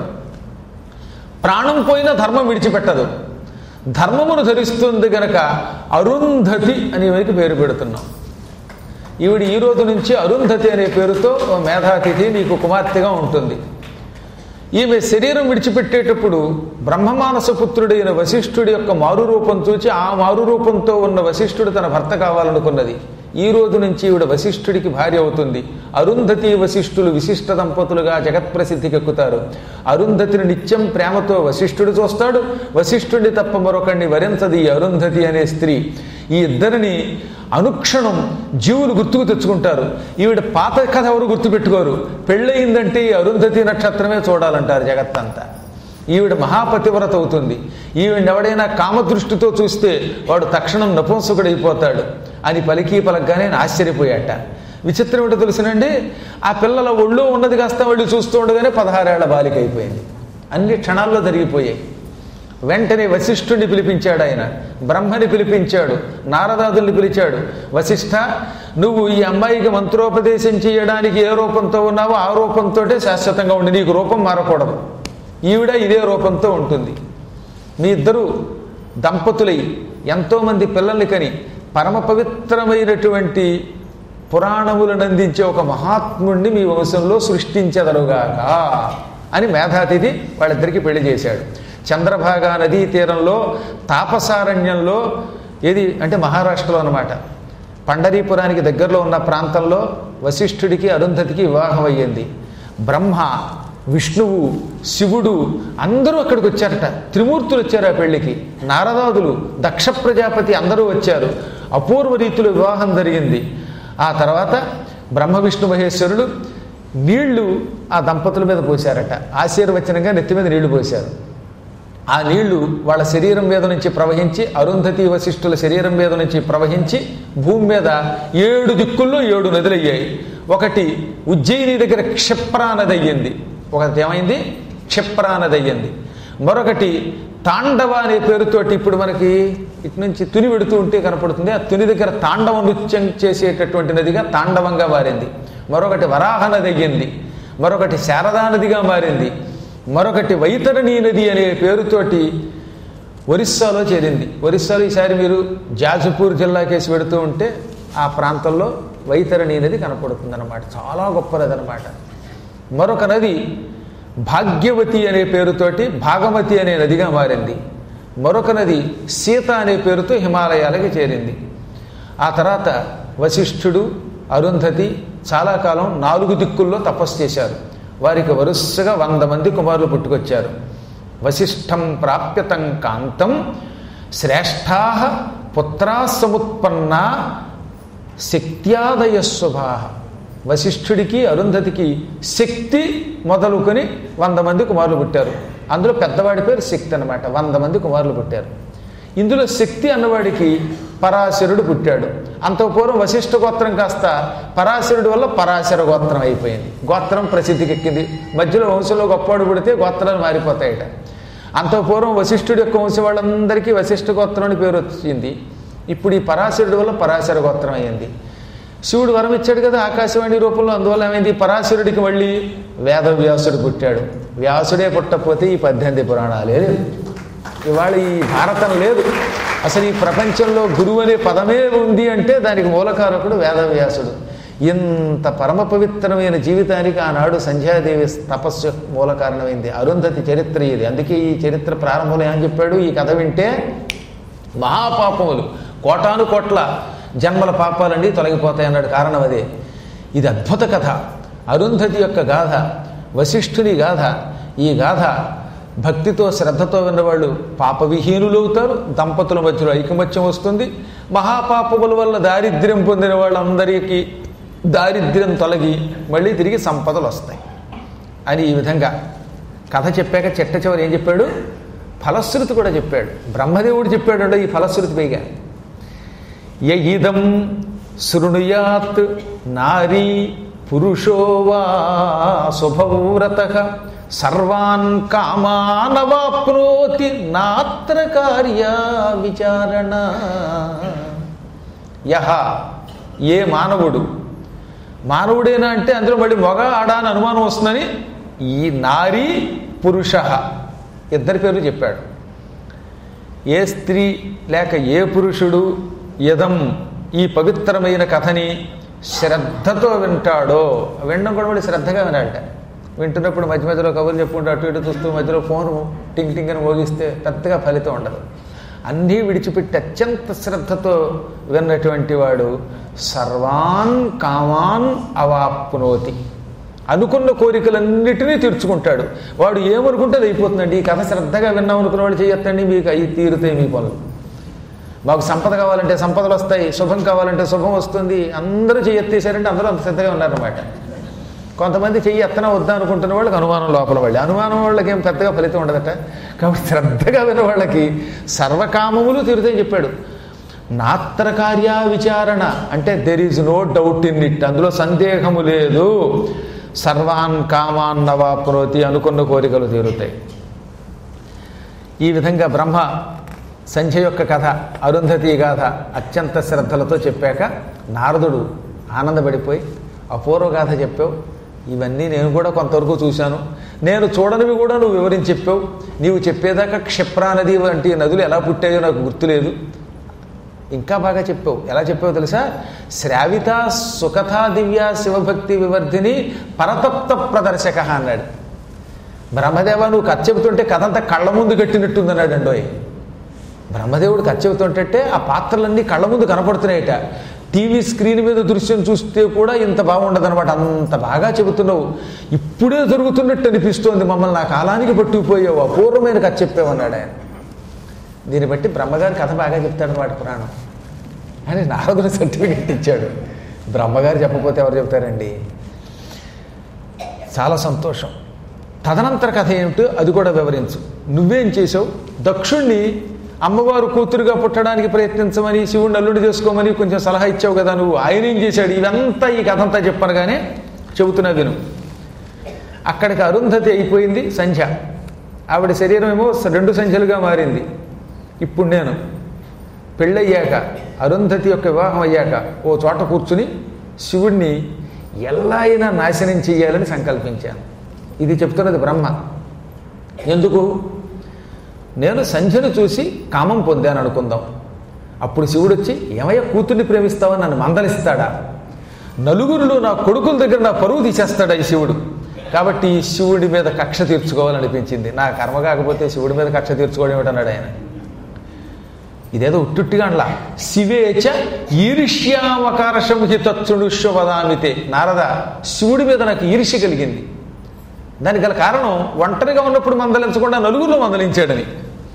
ప్రాణం పోయిన ధర్మం విడిచిపెట్టదు ధర్మమును ధరిస్తుంది గనక అరుంధతి అని ఈమెకి పేరు పెడుతున్నాం ఈవిడ ఈ రోజు నుంచి అరుంధతి అనే పేరుతో ఓ మేధాతిథి నీకు కుమార్తెగా ఉంటుంది ఈమె శరీరం విడిచిపెట్టేటప్పుడు బ్రహ్మమానస పుత్రుడైన వశిష్ఠుడి యొక్క మారు రూపం చూచి ఆ మారు రూపంతో ఉన్న వశిష్ఠుడు తన భర్త కావాలనుకున్నది ఈ రోజు నుంచి ఈవిడ వశిష్ఠుడికి భార్య అవుతుంది అరుంధతి వశిష్ఠులు విశిష్ట దంపతులుగా జగత్ప్రసిద్ధికెక్కుతారు అరుంధతిని నిత్యం ప్రేమతో వశిష్ఠుడు చూస్తాడు వశిష్ఠుడిని తప్ప మరొకడిని వరించది ఈ అరుంధతి అనే స్త్రీ ఈ ఇద్దరిని అనుక్షణం జీవులు గుర్తుకు తెచ్చుకుంటారు ఈవిడ పాత కథ ఎవరు గుర్తుపెట్టుకోరు పెళ్ళయిందంటే ఈ అరుంధతి నక్షత్రమే చూడాలంటారు జగత్తంతా ఈవిడ మహాపతివ్రత అవుతుంది ఈవిడ ఎవడైనా కామదృష్టితో చూస్తే వాడు తక్షణం నపుంసకుడైపోతాడు అని పలికి పలకగానే ఆయన ఆశ్చర్యపోయాట విచిత్రం ఏంటో తెలుసునండి ఆ పిల్లల ఒళ్ళో ఉన్నది కాస్త వాళ్ళు చూస్తూ ఉండగానే పదహారేళ్ల బాలిక అయిపోయింది అన్ని క్షణాల్లో జరిగిపోయాయి వెంటనే వశిష్ఠుడిని పిలిపించాడు ఆయన బ్రహ్మని పిలిపించాడు నారదాదుల్ని పిలిచాడు వశిష్ఠ నువ్వు ఈ అమ్మాయికి మంత్రోపదేశం చేయడానికి ఏ రూపంతో ఉన్నావో ఆ రూపంతో శాశ్వతంగా ఉండి నీకు రూపం మారకూడదు ఈవిడ ఇదే రూపంతో ఉంటుంది మీ ఇద్దరు దంపతులై ఎంతోమంది పిల్లల్ని కని పరమ పవిత్రమైనటువంటి పురాణములను అందించే ఒక మహాత్ముణ్ణి మీ వంశంలో సృష్టించెదరుగాక అని మేధాతిథి వాళ్ళిద్దరికీ పెళ్లి చేశాడు చంద్రభాగా నదీ తీరంలో తాపసారణ్యంలో ఏది అంటే మహారాష్ట్రలో అనమాట పండరీపురానికి దగ్గరలో ఉన్న ప్రాంతంలో వశిష్ఠుడికి అరుంధతికి వివాహం అయ్యింది బ్రహ్మ విష్ణువు శివుడు అందరూ అక్కడికి వచ్చారట త్రిమూర్తులు వచ్చారు ఆ పెళ్లికి నారదాదులు దక్ష ప్రజాపతి అందరూ వచ్చారు అపూర్వ రీతిలో వివాహం జరిగింది ఆ తర్వాత బ్రహ్మ విష్ణు మహేశ్వరుడు నీళ్లు ఆ దంపతుల మీద పోశారట ఆశీర్వచనంగా నెత్తి మీద నీళ్లు పోశారు ఆ నీళ్లు వాళ్ళ శరీరం మీద నుంచి ప్రవహించి అరుంధతి వశిష్ఠుల శరీరం మీద నుంచి ప్రవహించి భూమి మీద ఏడు దిక్కుల్లో ఏడు నదులు అయ్యాయి ఒకటి ఉజ్జయిని దగ్గర క్షిప్రా నది అయ్యింది ఒకటి ఏమైంది క్షిప్రా నది అయ్యింది మరొకటి తాండవ అనే పేరుతోటి ఇప్పుడు మనకి ఇటు నుంచి తుని పెడుతూ ఉంటే కనపడుతుంది ఆ తుని దగ్గర తాండవ నృత్యం చేసేటటువంటి నదిగా తాండవంగా మారింది మరొకటి వరాహ నది అయ్యింది మరొకటి శారదా నదిగా మారింది మరొకటి వైతరణీ నది అనే పేరుతోటి ఒరిస్సాలో చేరింది ఒరిస్సాలో ఈసారి మీరు జాజపూర్ జిల్లాకేసి వెడుతూ ఉంటే ఆ ప్రాంతంలో వైతరణి నది కనపడుతుందన్నమాట చాలా గొప్పది అనమాట మరొక నది భాగ్యవతి అనే పేరుతోటి భాగమతి అనే నదిగా మారింది మరొక నది సీత అనే పేరుతో హిమాలయాలకి చేరింది ఆ తర్వాత వశిష్ఠుడు అరుంధతి చాలా కాలం నాలుగు దిక్కుల్లో తపస్సు చేశారు వారికి వరుసగా వంద మంది కుమారులు పుట్టుకొచ్చారు వశిష్ఠం ప్రాప్యతం కాంతం శ్రేష్టా పుత్రా సముత్పన్నా శక్త్యాదయ స్వభా వశిష్ఠుడికి అరుంధతికి శక్తి మొదలుకొని వంద మంది కుమారులు పుట్టారు అందులో పెద్దవాడి పేరు శక్తి అన్నమాట వంద మంది కుమారులు పుట్టారు ఇందులో శక్తి అన్నవాడికి పరాశరుడు పుట్టాడు అంత పూర్వం వశిష్ఠ గోత్రం కాస్త పరాశరుడు వల్ల పరాశర గోత్రం అయిపోయింది గోత్రం ప్రసిద్ధికి ఎక్కింది మధ్యలో వంశంలో గొప్పవాడు పుడితే గోత్రాలు మారిపోతాయట అంత పూర్వం వశిష్ఠుడి యొక్క వంశం వాళ్ళందరికీ వశిష్ఠ గోత్రం అని పేరు వచ్చింది ఇప్పుడు ఈ పరాశరుడి వల్ల పరాశర గోత్రం అయింది శివుడు వరం ఇచ్చాడు కదా ఆకాశవాణి రూపంలో అందువల్ల ఏమైంది పరాశరుడికి మళ్ళీ వేదవ్యాసుడు పుట్టాడు వ్యాసుడే పుట్టకపోతే ఈ పద్దెనిమిది పురాణాలే లేవు. ఇవాళ ఈ భారతం లేదు అసలు ఈ ప్రపంచంలో గురువు అనే పదమే ఉంది అంటే దానికి మూలకారకుడు వేదవ్యాసుడు ఇంత పరమ పవిత్రమైన జీవితానికి ఆనాడు సంధ్యాదేవి తపస్సు మూల కారణమైంది అరుంధతి చరిత్ర ఇది అందుకే ఈ చరిత్ర ప్రారంభంలో ఏమని చెప్పాడు ఈ కథ వింటే మహాపాపములు కోటాను కోట్ల జన్మల పాపాలన్నీ తొలగిపోతాయి అన్నాడు కారణం అదే ఇది అద్భుత కథ అరుంధతి యొక్క గాథ వశిష్ఠుని గాథ ఈ గాథ భక్తితో శ్రద్ధతో విన్నవాళ్ళు పాపవిహీనులు అవుతారు దంపతుల మధ్యలో ఐకమత్యం వస్తుంది మహాపాపముల వల్ల దారిద్ర్యం పొందిన వాళ్ళందరికీ దారిద్ర్యం తొలగి మళ్ళీ తిరిగి సంపదలు వస్తాయి అని ఈ విధంగా కథ చెప్పాక చెట్ట చివరి ఏం చెప్పాడు ఫలశ్రుతి కూడా చెప్పాడు బ్రహ్మదేవుడు చెప్పాడు ఈ ఫలశ్రుతి పైగా యయిదం శృణుయాత్ నారీ పురుషో వా శుభవ్రత సర్వాన్ కామానవాప్నోతి నాత్ర కార్య విచారణ యహ ఏ మానవుడు మానవుడేనా అంటే అందులో మళ్ళీ మొగ ఆడ అని అనుమానం వస్తుందని ఈ నారీ పురుష ఇద్దరి పేర్లు చెప్పాడు ఏ స్త్రీ లేక ఏ పురుషుడు యదం ఈ పవిత్రమైన కథని శ్రద్ధతో వింటాడో వినడం కూడా మళ్ళీ శ్రద్ధగా వినాలట వింటున్నప్పుడు మధ్య మధ్యలో కబుర్లు చెప్పుకుంటూ అటు ఇటు చూస్తూ మధ్యలో ఫోన్ టింగ్ టింగ్ అని మోగిస్తే పెద్దగా ఫలితం ఉండదు అన్నీ విడిచిపెట్టి అత్యంత శ్రద్ధతో విన్నటువంటి వాడు సర్వాన్ కామాన్ అవాప్నోతి అనుకున్న కోరికలన్నిటినీ తీర్చుకుంటాడు వాడు ఏమనుకుంటే అది అయిపోతుందండి ఈ కథ శ్రద్ధగా విన్నాం అనుకున్న వాడు చేయొద్దండి మీకు అవి తీరుతాయి మీ పనులు మాకు సంపద కావాలంటే సంపదలు వస్తాయి శుభం కావాలంటే శుభం వస్తుంది అందరూ చెయ్యి ఎత్తేసారంటే అందరూ అంత శ్రద్ధగా ఉన్నారన్నమాట కొంతమంది చెయ్యి ఎత్తన వద్దా అనుకుంటున్న వాళ్ళకి అనుమానం లోపల వాళ్ళు అనుమానం వాళ్ళకి ఏం పెద్దగా ఫలితం ఉండదట కాబట్టి శ్రద్ధగా విన్న వాళ్ళకి సర్వకామములు తీరుతాయని చెప్పాడు నాత్ర కార్య విచారణ అంటే there is no doubt in it అందులో సందేహము లేదు సర్వాన్ కామాన్ నవాప్నోతి అనుకున్న కోరికలు తీరుతాయి ఈ విధంగా బ్రహ్మ సంధ్య యొక్క కథ అరుంధతి గాథ అత్యంత శ్రద్ధలతో చెప్పాక నారదుడు ఆనందపడిపోయి అపూర్వ గాథ చెప్పావు ఇవన్నీ నేను కూడా కొంతవరకు చూశాను నేను చూడనివి కూడా నువ్వు వివరించి చెప్పావు నీవు చెప్పేదాకా క్షిప్రా నది వంటి నదులు ఎలా పుట్టాయో నాకు గుర్తులేదు ఇంకా బాగా చెప్పావు ఎలా చెప్పావు తెలుసా శ్రావిత సుకథ దివ్య శివభక్తి వివర్ధిని పరతత్వ ప్రదర్శక అన్నాడు బ్రహ్మదేవ నువ్వు కథ చెబుతుంటే కథ అంతా కళ్ళ ముందు కట్టినట్టుంది అన్నాడు అండోయ్ బ్రహ్మదేవుడు కథ చెబుతుంటే ఆ పాత్రలన్నీ కళ్ళ ముందు కనపడుతున్నాయట టీవీ స్క్రీన్ మీద దృశ్యం చూస్తే కూడా ఇంత బాగుండదు అనమాట అంత బాగా చెబుతున్నావు ఇప్పుడే జరుగుతున్నట్టు అనిపిస్తోంది మమ్మల్ని నా కాలానికి పట్టుకుపోయావు అపూర్వమైన కథ చెప్పావన్నాడు ఆయన దీన్ని బట్టి బ్రహ్మగారి కథ బాగా చెప్తాడనమాట పురాణం అని నారదుడు సర్టిఫికెట్ ఇచ్చాడు బ్రహ్మగారు చెప్పకపోతే ఎవరు చెప్తారండి చాలా సంతోషం తదనంతర కథ ఏమిటో అది కూడా వివరించు నువ్వేం చేసావు దక్షుణ్ణి అమ్మవారు కూతురుగా పుట్టడానికి ప్రయత్నించమని శివుడిని అల్లుడి చేసుకోమని కొంచెం సలహా ఇచ్చావు కదా నువ్వు ఆయన ఏం చేశాడు ఇదంతా ఈ కథ అంతా చెప్పనగానే చెబుతున్నా విను అక్కడికి అరుంధతి అయిపోయింది సంధ్య ఆవిడ శరీరం ఏమో రెండు సంఖ్యలుగా మారింది ఇప్పుడు నేను పెళ్ళయ్యాక అరుంధతి యొక్క వివాహం అయ్యాక ఓ చోట కూర్చుని శివుణ్ణి ఎలా అయినా నాశనం చెయ్యాలని సంకల్పించాను ఇది చెప్తున్నది బ్రహ్మ ఎందుకు నేను సంధ్యను చూసి కామం పొందాను అనుకుందాం అప్పుడు శివుడు వచ్చి ఏమయ్య కూతుర్ని ప్రేమిస్తావని నన్ను మందలిస్తాడా నలుగురిలో నా కొడుకుల దగ్గర నా పరువు తీసేస్తాడా ఈ శివుడు కాబట్టి ఈ శివుడి మీద కక్ష తీర్చుకోవాలనిపించింది నా కర్మ కాకపోతే శివుడి మీద కక్ష తీర్చుకోవడం ఏమిటన్నాడు ఆయన ఇదేదో ఉట్టుట్టిగా అనలా శివేచ ఈర్ష్యావకారశం హి తత్సుడుష్వ వదామితే నారద శివుడి మీద నాకు ఈర్ష్య కలిగింది దానికి గల కారణం ఒంటరిగా ఉన్నప్పుడు మందలించకుండా నలుగురిలో మందలించాడని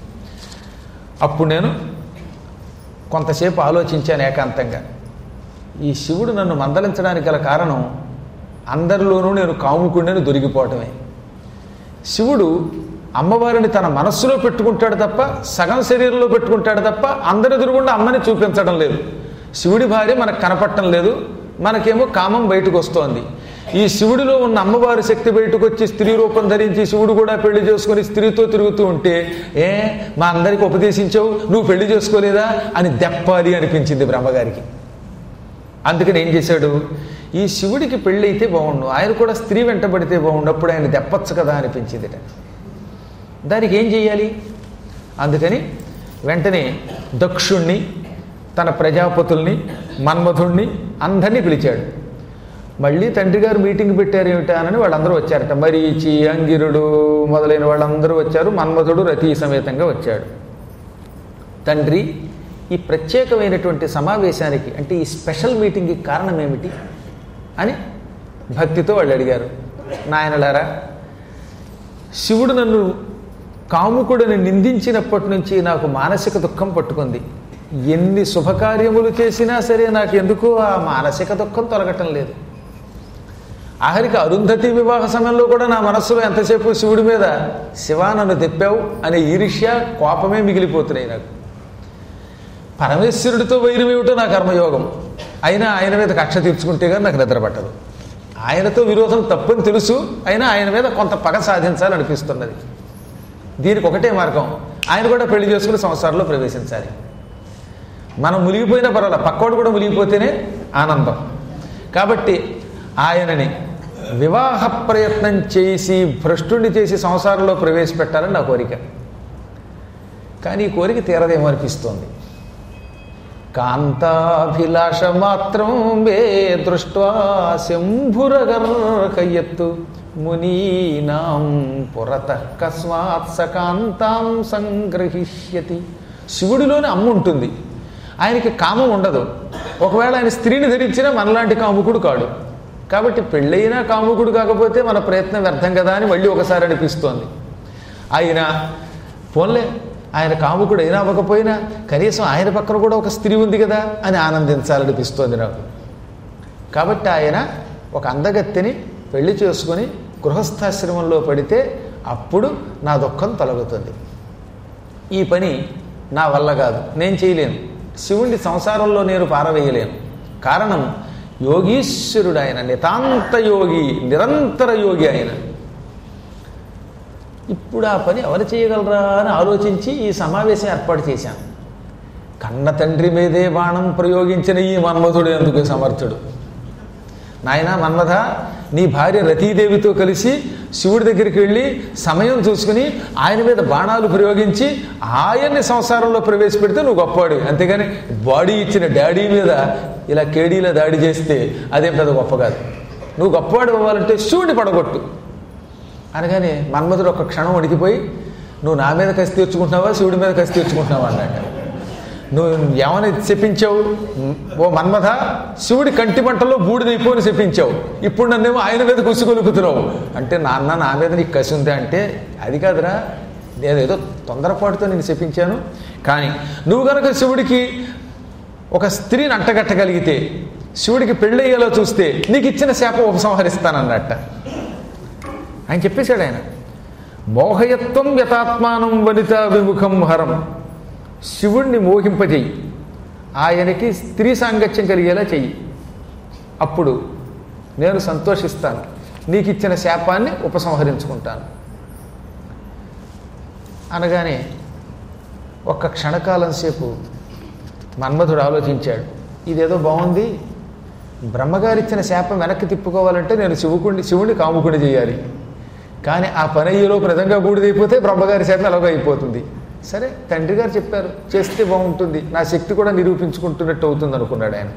అప్పుడు నేను కొంతసేపు ఆలోచించాను ఏకాంతంగా ఈ శివుడు నన్ను మందలించడానికి గల కారణం అందరిలోనూ నేను కాముకుడిని దొరికిపోవటమే శివుడు అమ్మవారిని తన మనస్సులో పెట్టుకుంటాడు తప్ప సగం శరీరంలో పెట్టుకుంటాడు తప్ప అందరి ఎదురుగుండా అమ్మని చూపించడం లేదు శివుడి భార్య మనకు కనపడటం లేదు మనకేమో కామం బయటకు వస్తోంది ఈ శివుడిలో ఉన్న అమ్మవారి శక్తి బయటకు వచ్చి స్త్రీ రూపం ధరించి శివుడు కూడా పెళ్లి చేసుకుని స్త్రీతో తిరుగుతూ ఉంటే ఏ మా అందరికి ఉపదేశించావు నువ్వు పెళ్లి చేసుకోలేదా అని దెప్పాలి అనిపించింది బ్రహ్మగారికి అందుకని ఏం చేశాడు ఈ శివుడికి పెళ్ళి అయితే బాగుండు ఆయన కూడా స్త్రీ వెంటబడితే బాగుండు అప్పుడు ఆయన దెప్పచ్చు కదా అనిపించిందిట దానికి ఏం చెయ్యాలి అందుకని వెంటనే దక్షుణ్ణి తన ప్రజాపతుల్ని మన్మధుణ్ణి అందరినీ పిలిచాడు మళ్ళీ తండ్రి గారు మీటింగ్ పెట్టారు ఏమిటా అని వాళ్ళందరూ వచ్చారట మరీచి అంగిరుడు మొదలైన వాళ్ళందరూ వచ్చారు మన్మధుడు రతి సమేతంగా వచ్చాడు తండ్రి ఈ ప్రత్యేకమైనటువంటి సమావేశానికి అంటే ఈ స్పెషల్ మీటింగ్కి కారణం ఏమిటి అని భక్తితో వాళ్ళు అడిగారు నాయనలారా శివుడు నన్ను కాముకుడిని నిందించినప్పటి నుంచి నాకు మానసిక దుఃఖం పట్టుకుంది ఎన్ని శుభకార్యములు చేసినా సరే నాకు ఎందుకో ఆ మానసిక దుఃఖం తొలగటం లేదు ఆఖరికి అరుంధతి వివాహ సమయంలో కూడా నా మనస్సులో ఎంతసేపు శివుడి మీద శివా నన్ను తెప్పావు అనే ఈర్ష్య కోపమే మిగిలిపోతున్నాయి నాకు పరమేశ్వరుడితో వైరం ఏమిటో నా కర్మయోగం అయినా ఆయన మీద కక్ష తీర్చుకుంటే కానీ నాకు నిద్ర పట్టదు ఆయనతో విరోధం తప్పని తెలుసు అయినా ఆయన మీద కొంత పగ సాధించాలనిపిస్తున్నది దీనికి ఒకటే మార్గం ఆయన కూడా పెళ్లి చేసుకుని సంసారంలో ప్రవేశించాలి మనం మునిగిపోయినా పర్వాలేదు పక్కోడు కూడా మునిగిపోతేనే ఆనందం కాబట్టి ఆయనని వివాహ ప్రయత్నం చేసి భ్రష్టుణ్ణి చేసి సంసారంలో ప్రవేశపెట్టాలని నా కోరిక కానీ ఈ కోరిక తీరదేమో అనిపిస్తోంది కాంతాభిలాష మాత్రం మే దృష్ట్వా శంభురగర్కయ్యత్తు మునీనాం పురత కస్మాత్ సకాంతాం సంగ్రహిష్యతి శివుడిలోనే అమ్మ ఉంటుంది ఆయనకి కామం ఉండదు ఒకవేళ ఆయన స్త్రీని ధరించినా మనలాంటి కాముకుడు కాడు కాబట్టి పెళ్ళైనా కాముకుడు కాకపోతే మన ప్రయత్నం వ్యర్థం కదా అని మళ్ళీ ఒకసారి అనిపిస్తోంది ఆయన పోన్లే ఆయన కాముకుడు అయినా అవ్వకపోయినా కనీసం ఆయన పక్కన కూడా ఒక స్త్రీ ఉంది కదా అని ఆనందించాలనిపిస్తోంది నాకు కాబట్టి ఆయన ఒక అందగత్తెని పెళ్లి చేసుకుని గృహస్థాశ్రమంలో పడితే అప్పుడు నా దుఃఖం తొలగుతుంది ఈ పని నా వల్ల కాదు నేను చేయలేను శివుణ్ణి సంసారంలో నేను పారవేయలేను కారణం యోగీశ్వరుడు ఆయన నితాంత యోగి నిరంతర యోగి ఆయన ఇప్పుడు ఆ పని ఎవరు చేయగలరా అని ఆలోచించి ఈ సమావేశం ఏర్పాటు చేశాను కన్న తండ్రి మీదే బాణం ప్రయోగించిన ఈ మన్మధుడు ఎందుకు సమర్థుడు నాయనా మన్మథ నీ భార్య రతీదేవితో కలిసి శివుడి దగ్గరికి వెళ్ళి సమయం చూసుకుని ఆయన మీద బాణాలు ప్రయోగించి ఆయన్ని సంసారంలో ప్రవేశపెడితే నువ్వు గొప్పవాడు అంతేగాని బాడీ ఇచ్చిన డాడీ మీద ఇలా కేడీలో దాడి చేస్తే అదేం పెద్ద గొప్ప కాదు నువ్వు గొప్పవాడు అవ్వాలంటే శివుడిని పడగొట్టు అనగానే మన్మధుడు ఒక క్షణం వణికిపోయి నువ్వు నా మీద కసి తీర్చుకుంటున్నావా శివుడి మీద కసి తీర్చుకుంటున్నావా అన్నట్టు నువ్వు ఏమని చెప్పించావు ఓ మన్మథ శివుడి కంటి మంటలో బూడిదైపోని చెప్పించావు ఇప్పుడు నన్నేమో ఆయన మీద కుసిగొలుపుతున్నావు అంటే నాన్న నా మీద నీకు కసి ఉందా అంటే అది కాదురా నేను ఏదో తొందరపాటుతో నేను చెప్పించాను కానీ నువ్వు కనుక శివుడికి ఒక స్త్రీని అంటగట్టగలిగితే శివుడికి పెళ్ళయ్యేలా చూస్తే నీకు ఇచ్చిన శాపం ఉపసంహరిస్తానన్నట్ట ఆయన చెప్పేశాడు ఆయన మోహయత్వం యథాత్మానం వనిత విముఖం హరం శివుణ్ణి మోహింపజెయ్యి ఆయనకి స్త్రీ సాంగత్యం కలిగేలా చెయ్యి అప్పుడు నేను సంతోషిస్తాను నీకు ఇచ్చిన శాపాన్ని ఉపసంహరించుకుంటాను అనగానే ఒక్క క్షణకాలం సేపు మన్మధుడు ఆలోచించాడు ఇదేదో బాగుంది బ్రహ్మగారిచ్చిన శాపం వెనక్కి తిప్పుకోవాలంటే నేను శివుకుడిని శివుడిని కాముకుని చేయాలి కానీ ఆ పని అయ్యేలో ప్రజంగా బూడిదైపోతే బ్రహ్మగారి శాపం ఎలాగో అయిపోతుంది సరే తండ్రి గారు చెప్పారు చేస్తే బాగుంటుంది నా శక్తి కూడా నిరూపించుకుంటున్నట్టు అవుతుంది అనుకున్నాడు ఆయన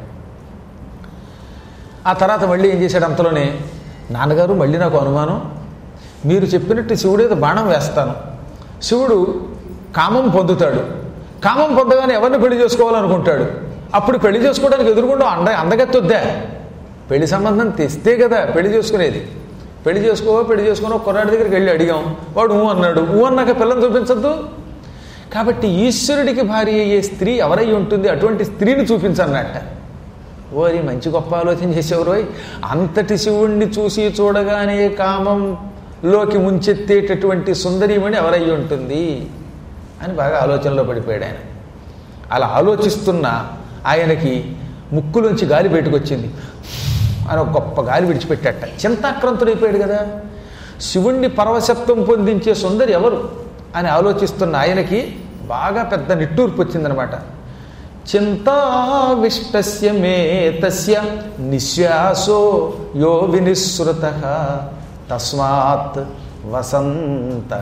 ఆ తర్వాత మళ్ళీ ఏం చేశాడు అంతలోనే నాన్నగారు మళ్ళీ నాకు అనుమానం మీరు చెప్పినట్టు శివుడు ఏదో బాణం వేస్తాను శివుడు కామం పొందుతాడు కామం పొందగానే ఎవరిని పెళ్లి చేసుకోవాలనుకుంటాడు అప్పుడు పెళ్లి చేసుకోవడానికి ఎదురుకుండా అండ అందగత్తొద్దా పెళ్లి సంబంధం తెస్తే కదా పెళ్లి చేసుకునేది పెళ్లి చేసుకో పెళ్లి చేసుకుని ఒక కుర్రాడి దగ్గరికి వెళ్ళి అడిగాం వాడు ఊ అన్నాడు ఊ అన్నాక పిల్లని చూపించద్దు కాబట్టి ఈశ్వరుడికి భార్య అయ్యే స్త్రీ ఎవరై ఉంటుంది అటువంటి స్త్రీని చూపించన్నట్ట ఓరి మంచి గొప్ప ఆలోచన చేసేవారోయ్ అంతటి శివుణ్ణి చూసి చూడగానే కామంలోకి ముంచెత్తేటటువంటి సుందరీమణి ఎవరై ఉంటుంది అని బాగా ఆలోచనలో పడిపోయాడు ఆయన అలా ఆలోచిస్తున్న ఆయనకి ముక్కులోంచి గాలి బయటకు వచ్చింది అని ఒక గొప్ప గాలి విడిచిపెట్టాట చింతాక్రాంతుడైపోయాడు కదా శివుణ్ణి పరవశత్వం పొందించే సుందరి ఎవరు అని ఆలోచిస్తున్న ఆయనకి బాగా పెద్ద నిట్టూర్పు వచ్చిందనమాట చింతా విష్టస్య మే తస్య నిశ్వాసో యో వినిసృత తస్మాత్ వసంత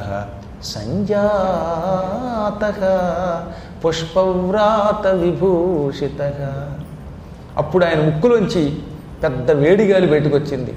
సంజాత పుష్పవ్రాత విభూషిత అప్పుడు ఆయన ముక్కులోంచి పెద్ద వేడిగాలి బయటకు వచ్చింది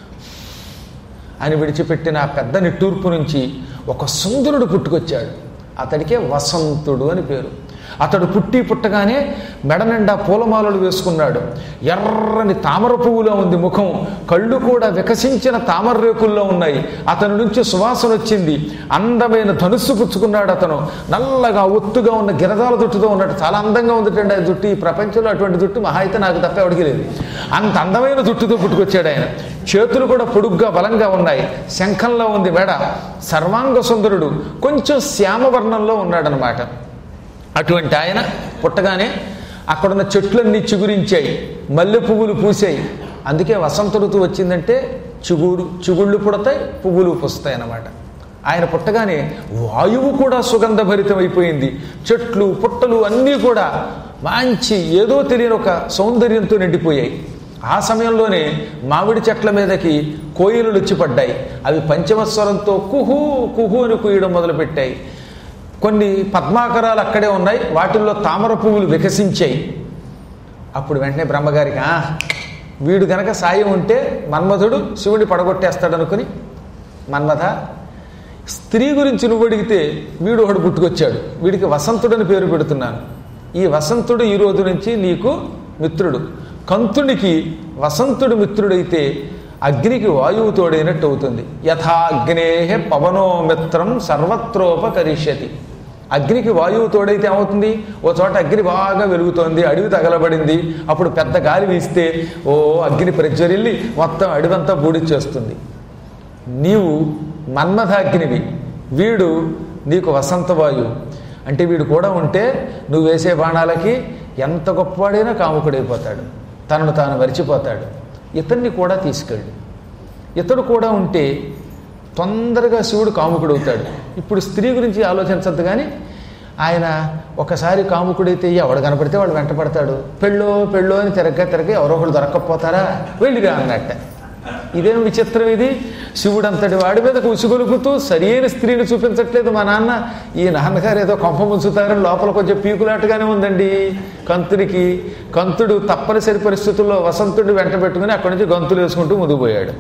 ఆయన విడిచిపెట్టిన ఆ పెద్ద నిట్టూర్పు నుంచి ఒక సుందరుడు పుట్టుకొచ్చాడు అతడికే వసంతుడు అని పేరు అతడు పుట్టి పుట్టగానే మెడ నిండా పూలమాలలు వేసుకున్నాడు ఎర్రని తామర పువ్వులో ఉంది ముఖం కళ్ళు కూడా వికసించిన తామర రేకుల్లో ఉన్నాయి అతని నుంచి సువాసన వచ్చింది అందమైన ధనుస్సు పుచ్చుకున్నాడు అతను నల్లగా ఒత్తుగా ఉన్న గిరదాల జుట్టుతో ఉన్నట్టు చాలా అందంగా ఉందిటండి ఆ జుట్టు ఈ ప్రపంచంలో అటువంటి జుట్టు మహా అయితే నాకు తప్ప ఎవడికి లేదు అంత అందమైన జుట్టుతో పుట్టుకొచ్చాడు ఆయన చేతులు కూడా పొడుగ్గా బలంగా ఉన్నాయి శంఖంలో ఉంది మెడ సర్వాంగ సుందరుడు కొంచెం శ్యామవర్ణంలో ఉన్నాడనమాట అటువంటి ఆయన పుట్టగానే అక్కడున్న చెట్లన్నీ చిగురించాయి మల్లె పువ్వులు పూసాయి అందుకే వసంత ఋతువు వచ్చిందంటే చిగురు చిగుళ్ళు పుడతాయి పువ్వులు పూస్తాయి అన్నమాట ఆయన పుట్టగానే వాయువు కూడా సుగంధభరితం అయిపోయింది చెట్లు పుట్టలు అన్నీ కూడా మంచి ఏదో తెలియని ఒక సౌందర్యంతో నిండిపోయాయి ఆ సమయంలోనే మామిడి చెట్ల మీదకి కోయిలలు వచ్చి పడ్డాయి అవి పంచమస్వరంతో కుహు కుహు అని కుయ్యడం మొదలుపెట్టాయి కొన్ని పద్మాకరాలు అక్కడే ఉన్నాయి వాటిల్లో తామర పువ్వులు వికసించాయి అప్పుడు వెంటనే బ్రహ్మగారికి "ఆ, వీడు గనక సాయం ఉంటే మన్మధుడు శివుని పడగొట్టేస్తాడనుకుని మన్మథ స్త్రీ గురించి నువ్వు అడిగితే వీడు ఒకడు పుట్టుకొచ్చాడు వీడికి వసంతుడని పేరు పెడుతున్నాను ఈ వసంతుడు ఈ రోజు నుంచి నీకు మిత్రుడు కంతునికి వసంతుడు మిత్రుడైతే అగ్నికి వాయువు తోడైనట్టు అవుతుంది యథాగ్నే పవనో మిత్రం సర్వత్రోపకరిష్యతి అగ్నికి వాయువు తోడైతే ఏమవుతుంది ఓ చోట అగ్ని బాగా వెలుగుతోంది అడవి తగలబడింది అప్పుడు పెద్ద గాలి వీస్తే ఓ అగ్ని ప్రజ్వరిల్లి మొత్తం అడవంతా బూడిచ్చేస్తుంది నీవు మన్మథాగ్నివి వీడు నీకు వసంతవాయువు అంటే వీడు కూడా ఉంటే నువ్వు వేసే బాణాలకి ఎంత గొప్పవాడైనా కాముకుడైపోతాడు తనను తాను మరిచిపోతాడు ఇతన్ని కూడా తీసుకెళ్ళు ఇతడు కూడా ఉంటే తొందరగా శివుడు కాముకుడవుతాడు ఇప్పుడు స్త్రీ గురించి ఆలోచించద్దు కానీ ఆయన ఒకసారి కాముకుడైతే ఎవడు కనపడితే వాడు వెంట పడతాడు పెళ్ళో పెళ్ళో అని తిరగ తిరగ ఎవరో ఒకడు దొరక్కపోతారా వెళ్ళిరా అన్నట్ట ఇదేం విచిత్రం ఇది శివుడు అంతటి వాడి మీద ఉసుగొలుపుతూ సరియైన స్త్రీని చూపించట్లేదు మా నాన్న ఈ నాన్నగారు ఏదో కొంప ముంచుతారని లోపల కొంచెం పీకులాటగానే ఉందండి కంతుడికి కంతుడు తప్పనిసరి పరిస్థితుల్లో వసంతుడిని వెంట పెట్టుకుని అక్కడి నుంచి గంతులు వేసుకుంటూ ముందుకుపోయాడు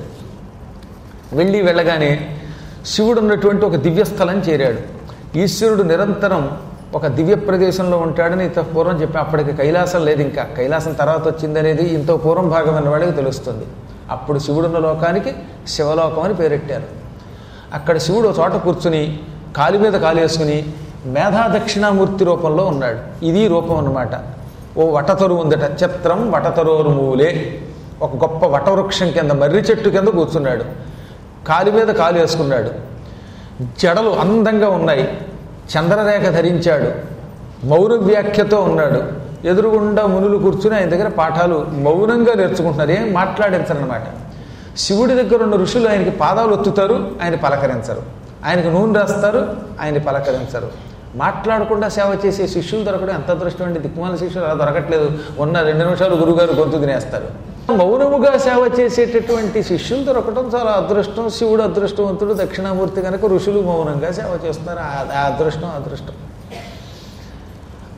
వెళ్ళి వెళ్ళగానే శివుడు ఉన్నటువంటి ఒక దివ్యస్థలం చేరాడు ఈశ్వరుడు నిరంతరం ఒక దివ్య ప్రదేశంలో ఉంటాడని ఇంత పూర్వం చెప్పి అప్పటికి కైలాసం లేదు ఇంకా కైలాసం తర్వాత వచ్చిందనేది ఇంత పూర్వం భాగం అన్న వాళ్ళకి తెలుస్తుంది అప్పుడు శివుడున్న లోకానికి శివలోకం అని పేరెట్టారు అక్కడ శివుడు ఒక చోట కూర్చుని కాలి మీద కాలు వేసుకుని మేధా దక్షిణామూర్తి రూపంలో ఉన్నాడు ఇది రూపం అన్నమాట ఓ వటతరు ఉందట చిత్రం వటతరోరు మూలే ఒక గొప్ప వటవృక్షం కింద మర్రి చెట్టు కింద కూర్చున్నాడు కాలి మీద కాలు వేసుకున్నాడు జడలు అందంగా ఉన్నాయి చంద్రరేఖ ధరించాడు మౌన వ్యాఖ్యతో ఉన్నాడు ఎదురుగుండా మునులు కూర్చుని ఆయన దగ్గర పాఠాలు మౌనంగా నేర్చుకుంటున్నారు ఏం మాట్లాడించరనమాట శివుడి దగ్గర ఉన్న ఋషులు ఆయనకి పాదాలు ఒత్తుతారు ఆయన పలకరించరు ఆయనకు నూనె రాస్తారు ఆయన పలకరించరు మాట్లాడకుండా సేవ చేసే శిష్యులు దొరకడం ఎంత అదృష్టం అండి దిక్కుమాల శిష్యులు అలా దొరకట్లేదు ఉన్న రెండు నిమిషాలు గురుగారు గొంతు తినేస్తారు మౌనముగా సేవ చేసేటటువంటి శిష్యులు దొరకడం చాలా అదృష్టం శివుడు అదృష్టవంతుడు దక్షిణామూర్తి కనుక ఋషులు మౌనంగా సేవ చేస్తున్నారు ఆ- ఆ అదృష్టం అదృష్టం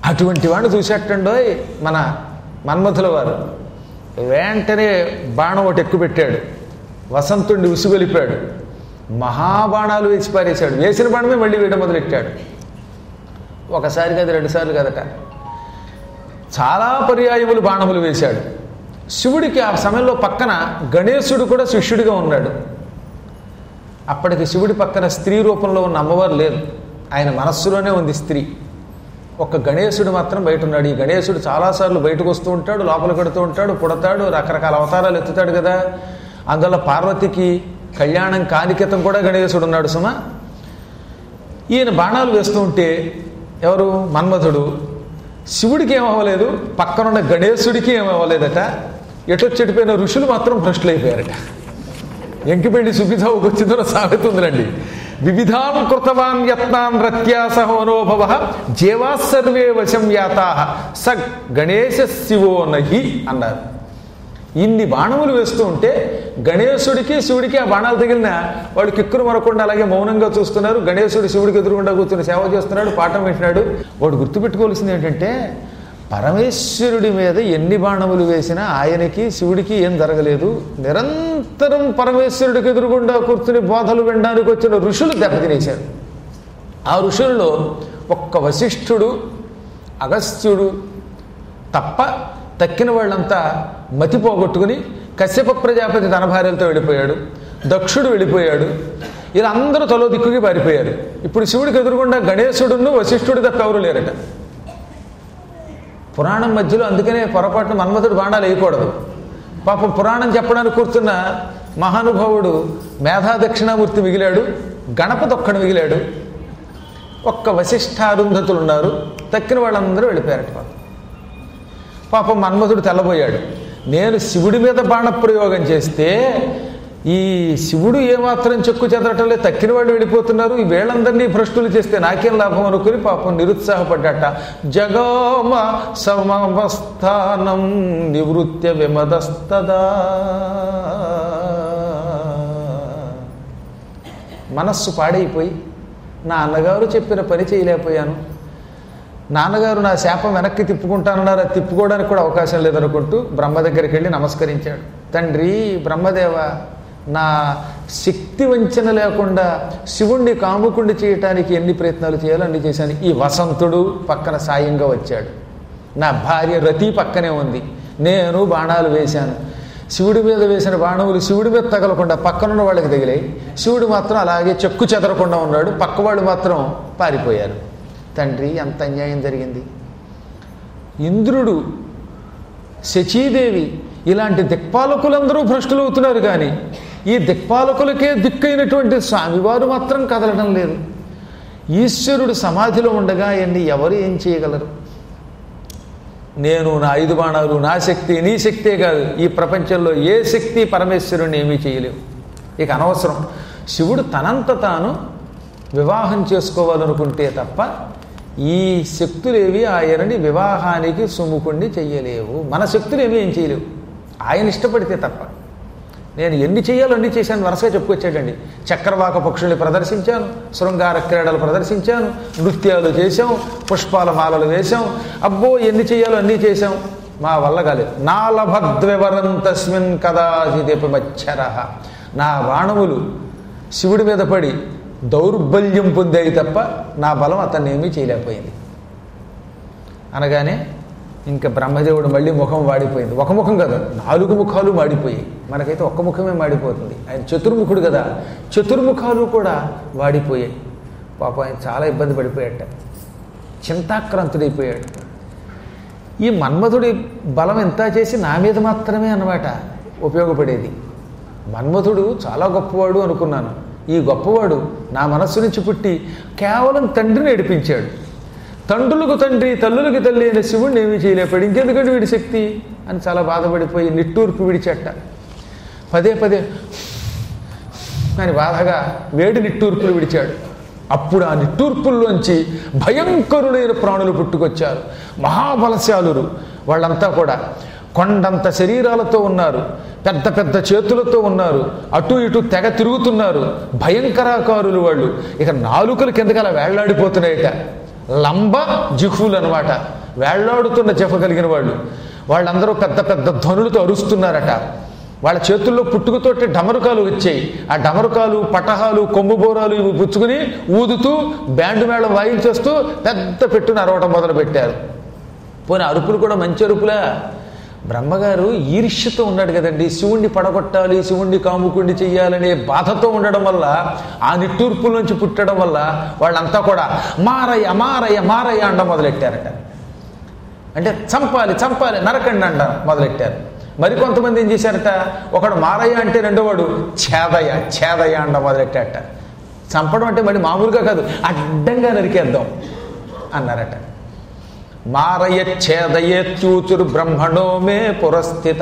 అటువంటి వాడిని చూసేటండోయ్ మన మన్మథుల వారు వెంటనే బాణం ఒకటి ఎక్కువ పెట్టాడు వసంతుడిని ఉసుగొలిపాడు మహాబాణాలు వేసి పారేశాడు వేసిన బాణమే మళ్ళీ వేయడం మొదలెట్టాడు ఒకసారి కాదు రెండుసార్లు కదట చాలా పర్యాయములు బాణములు వేశాడు శివుడికి ఆ సమయంలో పక్కన గణేశుడు కూడా శిష్యుడిగా ఉన్నాడు అప్పటికి శివుడి పక్కన స్త్రీ రూపంలో ఉన్న అమ్మవారు లేదు ఆయన మనస్సులోనే ఉంది స్త్రీ ఒక్క గణేశుడు మాత్రం బయట ఉన్నాడు ఈ గణేశుడు చాలాసార్లు బయటకు వస్తూ ఉంటాడు లోపల కడుతూ ఉంటాడు పుడతాడు రకరకాల అవతారాలు ఎత్తుతాడు కదా అందువల్ల పార్వతికి కళ్యాణం కానికితం కూడా గణేశుడు ఉన్నాడు సుమా ఈయన బాణాలు వేస్తూ ఉంటే ఎవరు మన్మథుడు శివుడికి ఏమవ్వలేదు పక్కనున్న గణేశుడికి ఏమవ్వలేదట ఎటో చెడిపోయిన ఋషులు మాత్రం భ్రష్టులైపోయారట ఎంకిపెళ్లి సుఖితావుకు వచ్చిందో సామెత ఉందిలండి వివిధాన్ కృతవాన్ యత్నాన్ రత్యాసహోనోభవ జీవా సర్వే వశం యాతా స గణేశ శివో నహి అన్నారు ఇన్ని బాణములు వేస్తూ ఉంటే గణేశుడికి శివుడికి ఆ బాణాలు తగిలిన వాడు కిక్కురు మరకుండా అలాగే మౌనంగా చూస్తున్నారు గణేశుడు శివుడికి ఎదురుగుండా కూర్చుని సేవ చేస్తున్నాడు పాఠం వింటున్నాడు వాడు గుర్తుపెట్టుకోవాల్సింది ఏంటంటే పరమేశ్వరుడి మీద ఎన్ని బాణములు వేసినా ఆయనకి శివుడికి ఏం జరగలేదు నిరంతరం పరమేశ్వరుడికి ఎదురుగుండా కూర్చుని బోధలు వినడానికి వచ్చిన ఋషులు దెబ్బతినేశారు ఆ ఋషుల్లో ఒక్క వశిష్ఠుడు అగస్త్యుడు తప్ప తక్కిన వాళ్ళంతా మతి పోగొట్టుకుని కశ్యప ప్రజాపతి తన భార్యలతో వెళ్ళిపోయాడు దక్షుడు వెళ్ళిపోయాడు ఇలా అందరూ తలో దిక్కుకి పారిపోయారు ఇప్పుడు శివుడికి ఎదురుగుండా గణేశుడును వశిష్ఠుడు తప్ప ఎవరు లేరట పురాణం మధ్యలో అందుకనే పొరపాటున మన్మథుడు బాణాలు వేయకూడదు పాపం పురాణం చెప్పడానికి కూర్చున్న మహానుభావుడు మేధా దక్షిణామూర్తి మిగిలాడు గణపతి ఒక్కడు మిగిలాడు ఒక్క వశిష్ఠ అరుంధతులు ఉన్నారు తక్కిన వాళ్ళందరూ వెళ్ళిపోయారట పాపం పాపం మన్మథుడు తెల్లబోయాడు నేను శివుడి మీద బాణప్రయోగం చేస్తే ఈ శివుడు ఏమాత్రం చెక్కు చెదరటం లేదు తక్కిన వాళ్ళు వెళ్ళిపోతున్నారు ఈ వేళ్ళందరినీ భ్రష్టులు చేస్తే నాకేం లాభం అనుకుని పాపం నిరుత్సాహపడ్డట జగోమ సమవస్థానం నివృత్య విమదస్తదా మనస్సు పాడైపోయి నా అన్నగారు చెప్పిన పని చేయలేకపోయాను నాన్నగారు నా శాపం వెనక్కి తిప్పుకుంటానన్నారు అది తిప్పుకోవడానికి కూడా అవకాశం లేదనుకుంటూ బ్రహ్మ దగ్గరికి వెళ్ళి నమస్కరించాడు తండ్రి బ్రహ్మదేవ నా శక్తి వంచన లేకుండా శివుణ్ణి కాముకుండి చేయటానికి ఎన్ని ప్రయత్నాలు చేయాలో అన్ని చేశాను ఈ వసంతుడు పక్కన సాయంగా వచ్చాడు నా భార్య రతి పక్కనే ఉంది నేను బాణాలు వేశాను శివుడి మీద వేసిన బాణములు శివుడి మీద తగలకుండా పక్కనున్న వాళ్ళకి తగిలాయి శివుడు మాత్రం అలాగే చెక్కు చెదరకుండా ఉన్నాడు పక్క వాళ్ళు మాత్రం పారిపోయారు తండ్రి ఎంత అన్యాయం జరిగింది ఇంద్రుడు శచీదేవి ఇలాంటి దిక్పాలకులందరూ భ్రష్టులు అవుతున్నారు కానీ ఈ దిక్పాలకులకే దిక్కైనటువంటి స్వామివారు మాత్రం కదలడం లేదు ఈశ్వరుడు సమాధిలో ఉండగా ఆయన్ని ఎవరు ఏం చేయగలరు నేను నా ఐదు బాణాలు నా శక్తి నీ శక్తే కాదు ఈ ప్రపంచంలో ఏ శక్తి పరమేశ్వరుని ఏమీ చేయలేవు ఇక అనవసరం శివుడు తనంత తాను వివాహం చేసుకోవాలనుకుంటే తప్ప ఈ శక్తులేవి ఆయనని వివాహానికి సుముకుణ్ణి చెయ్యలేవు మన శక్తులు ఏమీ ఏం చేయలేవు ఆయన ఇష్టపడితే తప్ప నేను ఎన్ని చేయాలో అన్ని చేశాను వరుసగా చెప్పుకొచ్చాడండి చక్రవాక పక్షుల్ని ప్రదర్శించాను శృంగార క్రీడలు ప్రదర్శించాను నృత్యాలు చేశాం పుష్పాల మాలలు వేశాం అబ్బో ఎన్ని చేయాలో అన్నీ చేశాం మా వల్ల కాలేదు నాలభద్వివరం తస్మిన్ కదాచిదిపమచ్చర నా బాణములు శివుడి మీద పడి దౌర్బల్యం పొందాయి తప్ప నా బలం అతన్ని ఏమీ చేయలేకపోయింది అనగానే ఇంకా బ్రహ్మదేవుడు మళ్ళీ ముఖం వాడిపోయింది ఒక ముఖం కదా నాలుగు ముఖాలు మాడిపోయాయి మనకైతే ఒక్క ముఖమే మాడిపోతుంది ఆయన చతుర్ముఖుడు కదా చతుర్ముఖాలు కూడా వాడిపోయాయి పాపం ఆయన చాలా ఇబ్బంది పడిపోయాట చింతాక్రాంతుడైపోయాడు ఈ మన్మధుడి బలం ఎంత చేసి నా మీద మాత్రమే అన్నమాట ఉపయోగపడేది మన్మధుడు చాలా గొప్పవాడు అనుకున్నాను ఈ గొప్పవాడు నా మనస్సు నుంచి పుట్టి కేవలం తండ్రిని ఏడిపించాడు తండ్రులకు తండ్రి తల్లులకు తల్లి అయిన శివుడిని ఏమీ చేయలేపాడు ఇంకెందుకంటే వీడి శక్తి అని చాలా బాధపడిపోయి నిట్టూర్పు విడిచెట్ట పదే పదే అని బాధగా వేడి నిట్టూర్పులు విడిచాడు అప్పుడు ఆ నిట్టూర్పుల్లోంచి భయంకరులైన ప్రాణులు పుట్టుకొచ్చారు మహాబలశాలురు వాళ్ళంతా కూడా కొండంత శరీరాలతో ఉన్నారు పెద్ద పెద్ద చేతులతో ఉన్నారు అటు ఇటు తెగ తిరుగుతున్నారు భయంకరాకారులు వాళ్ళు ఇక నాలుకలు కిందకి అలా వేళ్లాడిపోతున్నాయట లంబ జిహువులు అనమాట వేళ్లాడుతున్న జఫ కలిగిన వాళ్ళు వాళ్ళందరూ పెద్ద పెద్ద ధ్వనులతో అరుస్తున్నారట వాళ్ళ చేతుల్లో పుట్టుకతోటి డమరుకాలు వచ్చాయి ఆ డమరుకాలు పటహాలు కొమ్ము బోరాలు ఇవి పుచ్చుకుని ఊదుతూ బ్యాండ్ మేళం వాయించేస్తూ పెద్ద పెట్టున అరవటం మొదలు పెట్టారు పోనీ అరుపులు కూడా మంచి అరుపులా బ్రహ్మగారు ఈర్ష్యతో ఉన్నాడు కదండి శివుణ్ణి పడగొట్టాలి శివుణ్ణి కాముకుండి చెయ్యాలనే బాధతో ఉండడం వల్ల ఆ నిట్టూర్పుల నుంచి పుట్టడం వల్ల వాళ్ళంతా కూడా మారయ్య మారయ్య మారయ్య అండం మొదలెట్టారట అంటే చంపాలి చంపాలి నరకండి అండ మొదలెట్టారు మరికొంతమంది ఏం చేశారట ఒకడు మారయ్య అంటే రెండోవాడు ఛేదయ్య ఛేదయ్య అండ మొదలెట్టారట చంపడం అంటే మళ్ళీ మామూలుగా కాదు అడ్డంగా నరికేద్దాం అన్నారట మారయ ఛేదయే చూచురు బ్రహ్మణో మే పురస్థిత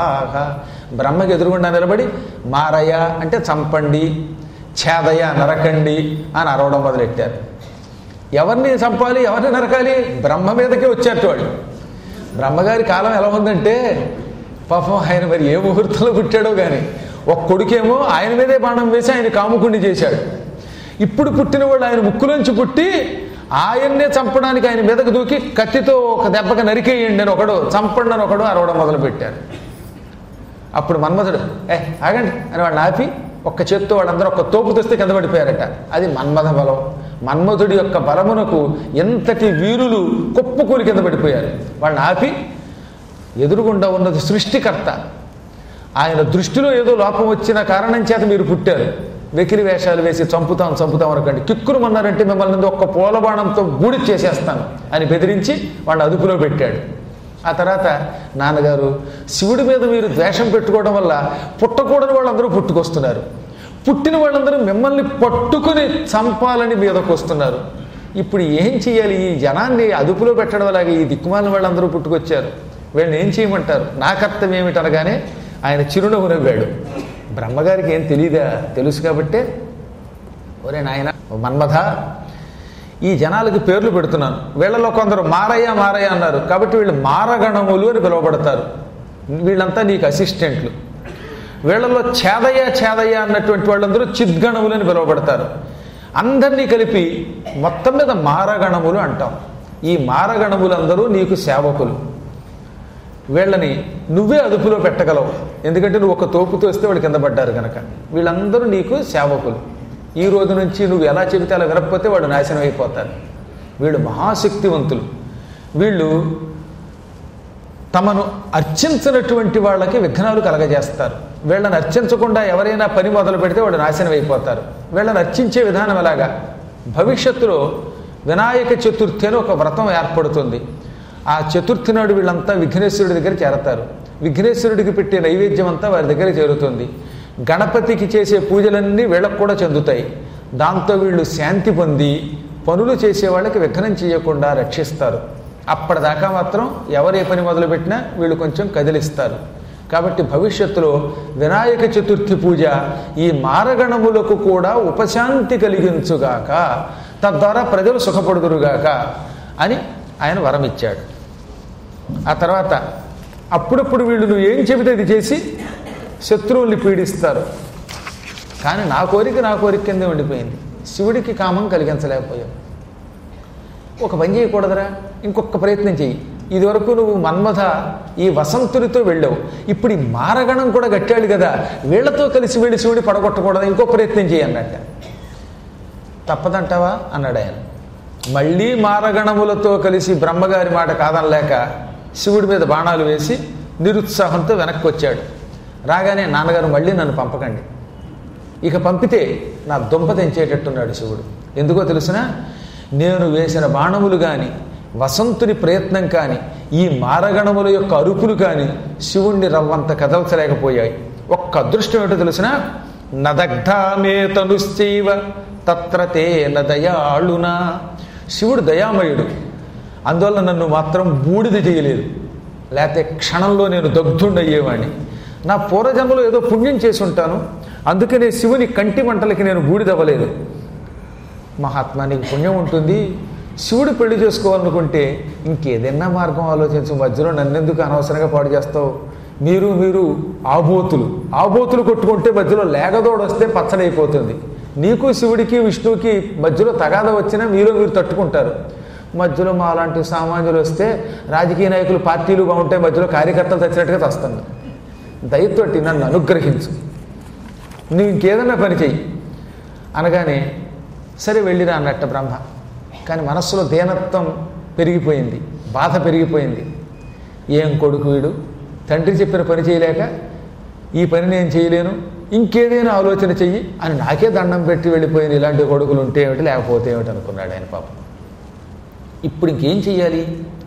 బ్రహ్మకి ఎదురుగుండా నిలబడి మారయ అంటే చంపండి ఛేదయ నరకండి అని అరవడం మొదలెట్టారు ఎవరిని చంపాలి ఎవరిని నరకాలి బ్రహ్మ మీదకే వచ్చారు వాడు బ్రహ్మగారి కాలం ఎలా ఉందంటే పాపం ఆయన మరి ఏ ముహూర్తంలో పుట్టాడో కానీ ఒక కొడుకేమో ఆయన మీదే బాణం వేసి ఆయన కాముకుండి చేశాడు ఇప్పుడు పుట్టిన వాళ్ళు ఆయన ముక్కులోంచి పుట్టి ఆయన్నే చంపడానికి ఆయన మీదకు దూకి కత్తితో ఒక దెబ్బకి నరికేయండి అని ఒకడు చంపండి అని ఒకడు అరవడం మొదలు పెట్టారు అప్పుడు మన్మధుడు ఏ ఆగండి అని వాళ్ళని ఆపి ఒక్క చేత్తో వాళ్ళందరూ ఒక్క తోపు తెస్తే కింద పడిపోయారట అది మన్మథ బలం మన్మధుడి యొక్క బలమునకు ఎంతటి వీరులు కుప్పకూలి కింద పడిపోయారు వాళ్ళని ఆపి ఎదురుగుండా ఉన్నది సృష్టికర్త ఆయన దృష్టిలో ఏదో లోపం వచ్చిన కారణం చేత మీరు పుట్టారు వెకిలి వేషాలు వేసి చంపుతాం చంపుతాం అనకండి కిక్కురుమన్నారంటే మిమ్మల్ని ఒక్క పూలబాణంతో బూడి చేసేస్తాను అని బెదిరించి వాళ్ళ అదుపులో పెట్టాడు ఆ తర్వాత నాన్నగారు శివుడి మీద మీరు ద్వేషం పెట్టుకోవడం వల్ల పుట్టకూడని వాళ్ళందరూ పుట్టుకొస్తున్నారు పుట్టిన వాళ్ళందరూ మిమ్మల్ని పట్టుకుని చంపాలని మీదకు వస్తున్నారు ఇప్పుడు ఏం చేయాలి ఈ జనాన్ని అదుపులో పెట్టడం అలాగే ఈ దిక్కుమాలిన వాళ్ళందరూ పుట్టుకొచ్చారు వీళ్ళని ఏం చేయమంటారు నా కర్తవ్యం ఏమిటనగానే ఆయన చిరునవ్వు నవ్వాడు బ్రహ్మగారికి ఏం తెలియదా తెలుసు కాబట్టే ఒరే నాయన మన్మథ ఈ జనాలకి పేర్లు పెడుతున్నాను వీళ్ళలో కొందరు మారయ్య మారయ్య అన్నారు కాబట్టి వీళ్ళు మారగణములు అని పిలువబడతారు వీళ్ళంతా నీకు అసిస్టెంట్లు వీళ్ళలో ఛేదయ్య ఛేదయ్య అన్నటువంటి వాళ్ళందరూ చిద్గణములు అని పిలువబడతారు అందరినీ కలిపి మొత్తం మీద మారగణములు అంటాం ఈ మారగణములందరూ నీకు సేవకులు వీళ్ళని నువ్వే అదుపులో పెట్టగలవు ఎందుకంటే నువ్వు ఒక తోపుతో వస్తే వాళ్ళు కింద పడ్డారు కనుక వీళ్ళందరూ నీకు సేవకులు ఈ రోజు నుంచి నువ్వు ఎలా చెబితే అలా వినకపోతే వాడు నాశనం అయిపోతారు వీళ్ళు మహాశక్తివంతులు వీళ్ళు తమను అర్చించినటువంటి వాళ్ళకి విఘ్నాలు కలగజేస్తారు వీళ్ళని అర్చించకుండా ఎవరైనా పని మొదలు పెడితే వాడు నాశనం అయిపోతారు వీళ్ళని అర్చించే విధానం ఎలాగా భవిష్యత్తులో వినాయక చతుర్థి అని ఒక వ్రతం ఏర్పడుతుంది ఆ చతుర్థి నాడు వీళ్ళంతా విఘ్నేశ్వరుడి దగ్గర చేరతారు విఘ్నేశ్వరుడికి పెట్టే నైవేద్యం అంతా వారి దగ్గర చేరుతుంది గణపతికి చేసే పూజలన్నీ వీళ్ళకు కూడా చెందుతాయి దాంతో వీళ్ళు శాంతి పొంది పనులు చేసే వాళ్ళకి విఘ్నం చేయకుండా రక్షిస్తారు అప్పటిదాకా మాత్రం ఎవరు ఏ పని మొదలుపెట్టినా వీళ్ళు కొంచెం కదిలిస్తారు కాబట్టి భవిష్యత్తులో వినాయక చతుర్థి పూజ ఈ మారగణములకు కూడా ఉపశాంతి కలిగించుగాక తద్వారా ప్రజలు సుఖపడుదురుగాక అని ఆయన వరం ఇచ్చాడు ఆ తర్వాత అప్పుడప్పుడు వీళ్ళు నువ్వు ఏం చెబితే అది చేసి శత్రువుల్ని పీడిస్తారు కానీ నా కోరిక నా కోరిక కిందే ఉండిపోయింది శివుడికి కామం కలిగించలేకపోయావు ఒక పని చేయకూడదురా ఇంకొక ప్రయత్నం చెయ్యి ఇదివరకు నువ్వు మన్మథ ఈ వసంతునితో వెళ్ళావు ఇప్పుడు ఈ మారగణం కూడా కట్టాడు కదా వీళ్లతో కలిసి వెళ్ళి శివుడి పడగొట్టకూడదు ఇంకో ప్రయత్నం చేయి అన్నట్ట తప్పదంటావా అన్నాడు ఆయన మళ్ళీ మారగణములతో కలిసి బ్రహ్మగారి మాట కాదనలేక శివుడి మీద బాణాలు వేసి నిరుత్సాహంతో వెనక్కి వచ్చాడు రాగానే నాన్నగారు మళ్ళీ నన్ను పంపకండి ఇక పంపితే నా దుంప తెంచేటట్టున్నాడు శివుడు ఎందుకో తెలుసిన నేను వేసిన బాణములు కానీ వసంతుని ప్రయత్నం కానీ ఈ మారగణముల యొక్క అరుపులు కానీ శివుణ్ణి రవ్వంత కదల్చలేకపోయాయి ఒక్క అదృష్టం ఏమిటో తెలిసిన నదగ్ధామే తనుశ్చైవ తత్ర తేన దయాళునా శివుడు దయామయుడు అందువల్ల నన్ను మాత్రం బూడిద చేయలేదు లేకపోతే క్షణంలో నేను దగ్ధుండయ్యేవాడిని నా పూర్వజన్మలో ఏదో పుణ్యం చేసి ఉంటాను అందుకనే శివుని కంటి మంటలకి నేను బూడిదవ్వలేదు మహాత్మా నీకు పుణ్యం ఉంటుంది శివుడు పెళ్లి చేసుకోవాలనుకుంటే ఇంకేదైనా మార్గం ఆలోచించు మధ్యలో నన్నెందుకు అనవసరంగా పాడు చేస్తావు మీరు మీరు ఆబోతులు ఆబోతులు కొట్టుకుంటే మధ్యలో లేగదోడు వస్తే పచ్చడైపోతుంది నీకు శివుడికి విష్ణువుకి మధ్యలో తగాద వచ్చినా మీలో మీరు తట్టుకుంటారు మధ్యలో మా అలాంటి సామాన్యులు వస్తే రాజకీయ నాయకులు పార్టీలు బాగుంటాయి మధ్యలో కార్యకర్తలు తెచ్చినట్టుగా తెస్తాను దయతోటి నన్ను అనుగ్రహించు నువ్వు ఇంకేదన్నా పని చెయ్యి అనగానే సరే వెళ్ళిరా అన్నట్ట బ్రహ్మ కానీ మనస్సులో దీనత్వం పెరిగిపోయింది బాధ పెరిగిపోయింది ఏం కొడుకు వీడు తండ్రి చెప్పిన పని చేయలేక ఈ పని నేను చేయలేను ఇంకేదైనా ఆలోచన చెయ్యి అని నాకే దండం పెట్టి వెళ్ళిపోయిన ఇలాంటి కొడుకులు ఉంటే ఏమిటి లేకపోతే ఏమిటి అనుకున్నాడు ఆయన పాపం ఇప్పుడు ఇంకేం చెయ్యాలి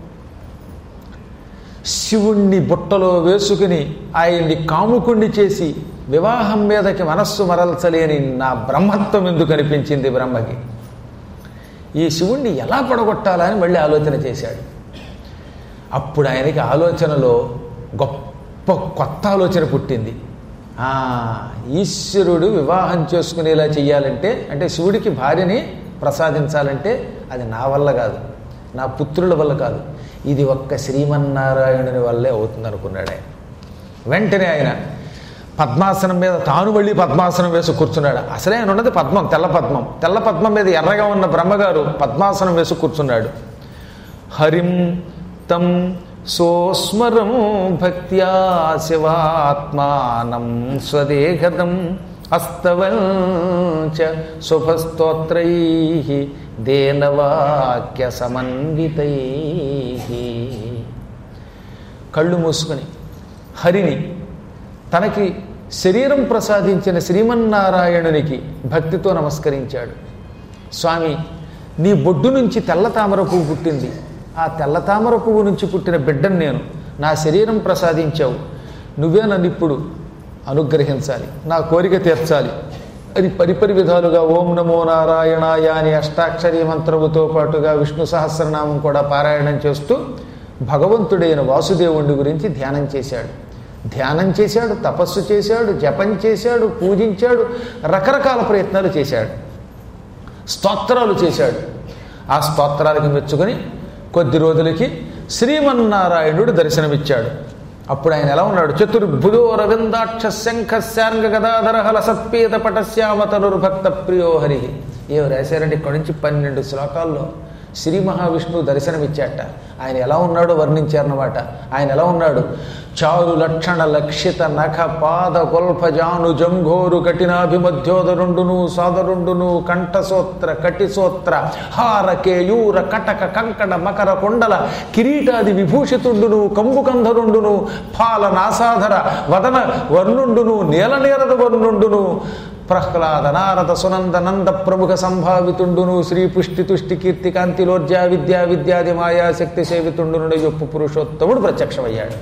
శివుణ్ణి బుట్టలో వేసుకుని ఆయన్ని కాముకుణ్ణి చేసి వివాహం మీదకి మనస్సు మరల్చలేని నా బ్రహ్మత్వం ఎందుకు అనిపించింది బ్రహ్మకి ఈ శివుణ్ణి ఎలా పడగొట్టాలని మళ్ళీ ఆలోచన చేశాడు అప్పుడు ఆయనకి ఆలోచనలో గొప్ప కొత్త ఆలోచన పుట్టింది ఆ, ఈశ్వరుడు వివాహం చేసుకునేలా చెయ్యాలంటే అంటే శివుడికి భార్యని ప్రసాదించాలంటే అది నా వల్ల కాదు నా పుత్రుల వల్ల కాదు ఇది ఒక్క శ్రీమన్నారాయణుని వల్లే అవుతుంది అనుకున్నాడు ఆయన వెంటనే ఆయన పద్మాసనం మీద తాను మళ్ళీ పద్మాసనం వేసి కూర్చున్నాడు అసలే ఆయన ఉన్నది పద్మం తెల్ల పద్మం తెల్ల పద్మం మీద ఎర్రగా ఉన్న బ్రహ్మగారు పద్మాసనం వేసి కూర్చున్నాడు హరిం తం సోస్మరం భక్త్యా శివాత్మానం స్వదేహదం అస్తవంచ శుభస్తోత్రై దేనవాక్య సమన్వితై కళ్ళు మూసుకొని హరిని తనకి శరీరం ప్రసాదించిన శ్రీమన్నారాయణునికి భక్తితో నమస్కరించాడు స్వామి నీ బొడ్డు నుంచి తెల్ల తామర పువ్వు పుట్టింది ఆ తెల్ల తామర పువ్వు నుంచి పుట్టిన బిడ్డను నేను నా శరీరం ప్రసాదించావు నువ్వే నన్ను ఇప్పుడు అనుగ్రహించాలి నా కోరిక తీర్చాలి అది పరిపరి విధాలుగా ఓం నమో నారాయణాయ అని అష్టాక్షరీ మంత్రముతో పాటుగా విష్ణు సహస్రనామం కూడా పారాయణం చేస్తూ భగవంతుడైన వాసుదేవుడి గురించి ధ్యానం చేశాడు ధ్యానం చేశాడు తపస్సు చేశాడు జపం చేశాడు పూజించాడు రకరకాల ప్రయత్నాలు చేశాడు స్తోత్రాలు చేశాడు ఆ స్తోత్రాలకు మెచ్చుకొని కొద్ది రోజులకి శ్రీమన్నారాయణుడు దర్శనమిచ్చాడు అప్పుడు ఆయన ఎలా ఉన్నాడు చతుర్భుజో రవిందాక్ష శంఖ శాంగ గదాధర హల సత్పీత పటశ్యామతనుర్భక్త ప్రియో హరి ఏమి రాశారంటే ఇక్కడి నుంచి పన్నెండు శ్లోకాల్లో శ్రీ మహావిష్ణువు దర్శనమిచ్చాట ఆయన ఎలా ఉన్నాడో వర్ణించారన్నమాట ఆయన ఎలా ఉన్నాడు చారు లక్షణ లక్షిత నఖ పాద గొల్ఫజాను జంఘోరు కఠినాభిమధ్యోదరుండును సాదరుండును కంఠసోత్ర కటిసోత్ర హార కేయూర కటక కంకణ మకర కొండల కిరీటాది విభూషితుండును కంబుకంధరుండును పాల నాసాధర వదన వర్ణుండును నీలనేరద వర్ణుండును ప్రహ్లాద నారద సునంద నంద ప్రముఖ సంభావితుండును శ్రీ పుష్టి తుష్టి కీర్తి కాంతిలోర్జా విద్యా విద్యాది మాయా శక్తి సేవితుండును యొప్పు పురుషోత్తముడు ప్రత్యక్షమయ్యాడు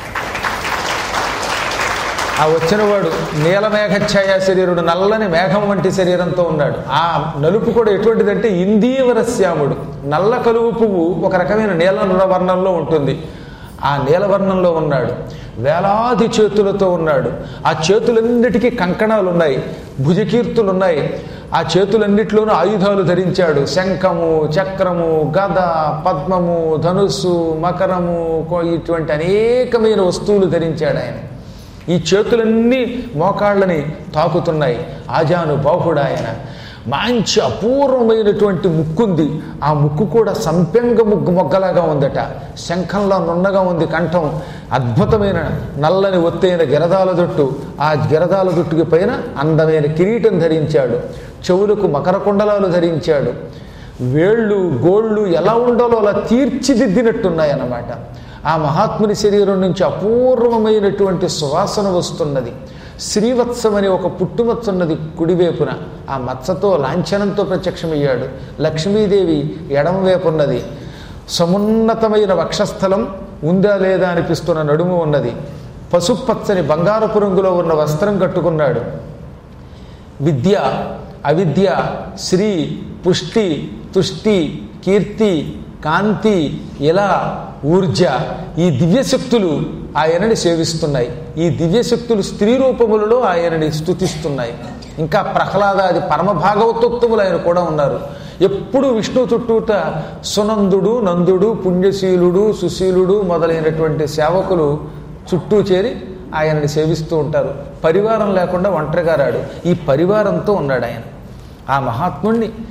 ఆ వచ్చినవాడు నీల మేఘఛాయ శరీరుడు నల్లని మేఘం వంటి శరీరంతో ఉన్నాడు ఆ నలుపు కూడా ఎటువంటిదంటే ఇందీవరశ్యాముడు నల్ల కలువు పువ్వు ఒక రకమైన నీల వర్ణంలో ఉంటుంది ఆ నీలవర్ణంలో ఉన్నాడు వేలాది చేతులతో ఉన్నాడు ఆ చేతులన్నిటికీ కంకణాలు ఉన్నాయి భుజకీర్తులు ఉన్నాయి ఆ చేతులన్నిటిలోనూ ఆయుధాలు ధరించాడు శంఖము చక్రము గద పద్మము ధనుస్సు మకరము కో- ఇటువంటి అనేకమైన వస్తువులు ధరించాడు ఆయన ఈ చేతులన్నీ మోకాళ్ళని తాకుతున్నాయి ఆజాను బాహుడు ఆయన మంచి అపూర్వమైనటువంటి ముక్కుంది ఆ ముక్కు కూడా సంపెంగ ముగ్గు మొగ్గలాగా ఉందట శంఖంలో నున్నగా ఉంది కంఠం అద్భుతమైన నల్లని ఒత్తైన గిరదాల జుట్టు ఆ గిరదాల జుట్టుకి పైన అందమైన కిరీటం ధరించాడు చెవులకు మకర కుండలాలు ధరించాడు వేళ్ళు గోళ్ళు ఎలా ఉండాలో అలా తీర్చిదిద్దినట్టున్నాయన్నమాట ఆ మహాత్ముని శరీరం నుంచి అపూర్వమైనటువంటి సువాసన వస్తున్నది శ్రీవత్సం అనే ఒక పుట్టుమచ్చ ఉన్నది కుడివైపున ఆ మచ్చతో లాంఛనంతో ప్రత్యక్షమయ్యాడు లక్ష్మీదేవి ఎడమవైపు ఉన్నది సమున్నతమైన వక్షస్థలం ఉందా లేదా అనిపిస్తున్న నడుము ఉన్నది పసుపచ్చని బంగారపు రంగులో ఉన్న వస్త్రం కట్టుకున్నాడు విద్య అవిద్య శ్రీ పుష్టి తుష్టి కీర్తి కాంతి ఇలా ఊర్జ ఈ దివ్యశక్తులు ఆయనని సేవిస్తున్నాయి ఈ దివ్యశక్తులు స్త్రీ రూపములలో ఆయనని స్తుతిస్తున్నాయి ఇంకా ప్రహ్లాదాది పరమ భాగవతోత్తములు ఆయన కూడా ఉన్నారు ఎప్పుడు విష్ణు చుట్టూట సునందుడు నందుడు పుణ్యశీలుడు సుశీలుడు మొదలైనటువంటి సేవకులు చుట్టూ చేరి ఆయనని సేవిస్తూ ఉంటారు పరివారం లేకుండా ఒంటరిగా రాడు ఈ పరివారంతో ఉన్నాడు ఆయన ఆ మహాత్ముణ్ణి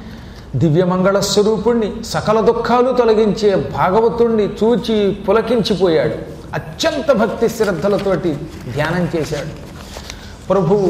దివ్యమంగళ స్వరూపుణ్ణి సకల దుఃఖాలు తొలగించే భాగవతుణ్ణి చూచి పులకించిపోయాడు అత్యంత భక్తి శ్రద్ధలతోటి ధ్యానం చేశాడు ప్రభువు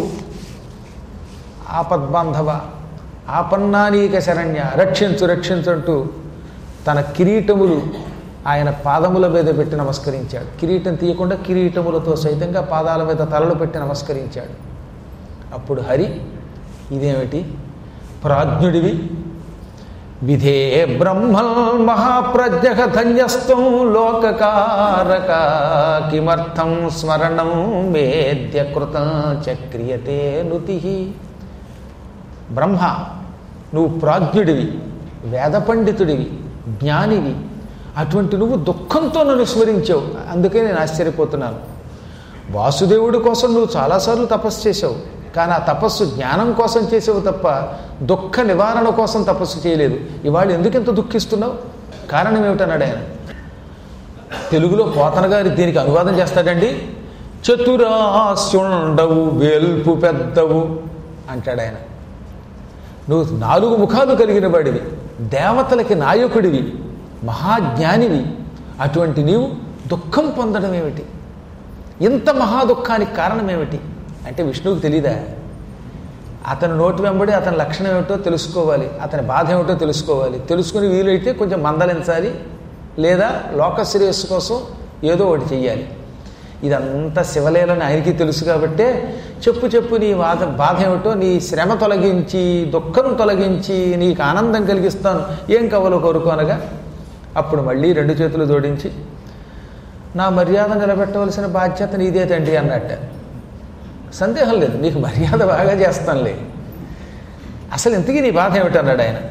ఆపద్బాంధవ ఆపన్నానీక శరణ్య రక్షించు రక్షించు అంటూ తన కిరీటములు ఆయన పాదముల మీద పెట్టి నమస్కరించాడు కిరీటం తీయకుండా కిరీటములతో సైతంగా పాదాల మీద తలలు పెట్టి నమస్కరించాడు అప్పుడు హరి ఇదేమిటి ప్రాజ్ఞుడివి విధే బ్రహ్మల్ మహాప్రజ్ఞ ధన్యస్తం లోకకారక కిమర్థం స్మరణం వేద్య కృతం చక్రియతే నుతి బ్రహ్మ నువ్వు ప్రాజ్ఞుడివి వేద పండితుడివి జ్ఞానివి అటువంటి నువ్వు దుఃఖంతో నన్ను స్మరించావు అందుకే నేను ఆశ్చర్యపోతున్నాను వాసుదేవుడి కోసం నువ్వు చాలాసార్లు తపస్సు చేసావు కానీ ఆ తపస్సు జ్ఞానం కోసం చేసావు తప్ప దుఃఖ నివారణ కోసం తపస్సు చేయలేదు ఇవాళ ఎందుకు ఇంత దుఃఖిస్తున్నావు కారణం ఏమిటన్నాడు ఆయన తెలుగులో పోతన గారి దీనికి అనువాదం చేస్తాడండి చతురాస్యుండవు వేల్పు పెద్దవు అంటాడు ఆయన నువ్వు నాలుగు ముఖాలు కలిగిన వాడివి దేవతలకి నాయకుడివి మహాజ్ఞానివి అటువంటి నీవు దుఃఖం పొందడం ఏమిటి ఇంత మహా దుఃఖానికి కారణం ఏమిటి అంటే విష్ణువుకి తెలీదా అతని నోటి వెంబడి అతని లక్షణం ఏమిటో తెలుసుకోవాలి అతని బాధ ఏమిటో తెలుసుకోవాలి తెలుసుకుని వీలైతే కొంచెం మందలించాలి లేదా లోక శ్రేయస్సు కోసం ఏదో ఒకటి చెయ్యాలి ఇదంతా శివలేలని ఆయనకి తెలుసు కాబట్టే చెప్పు చెప్పు నీ బాధ బాధ ఏమిటో నీ శ్రమ తొలగించి దుఃఖం తొలగించి నీకు ఆనందం కలిగిస్తాను ఏం కవలో కోరుకోనగా అప్పుడు మళ్ళీ రెండు చేతులు జోడించి నా మర్యాద నిలబెట్టవలసిన బాధ్యత నీదే తండ్రి అన్నట్ట సందేహం లేదు నీకు మర్యాద బాగా చేస్తానులే అసలు ఇంతకీ నీ బాధ ఏమిటన్నాడు ఆయన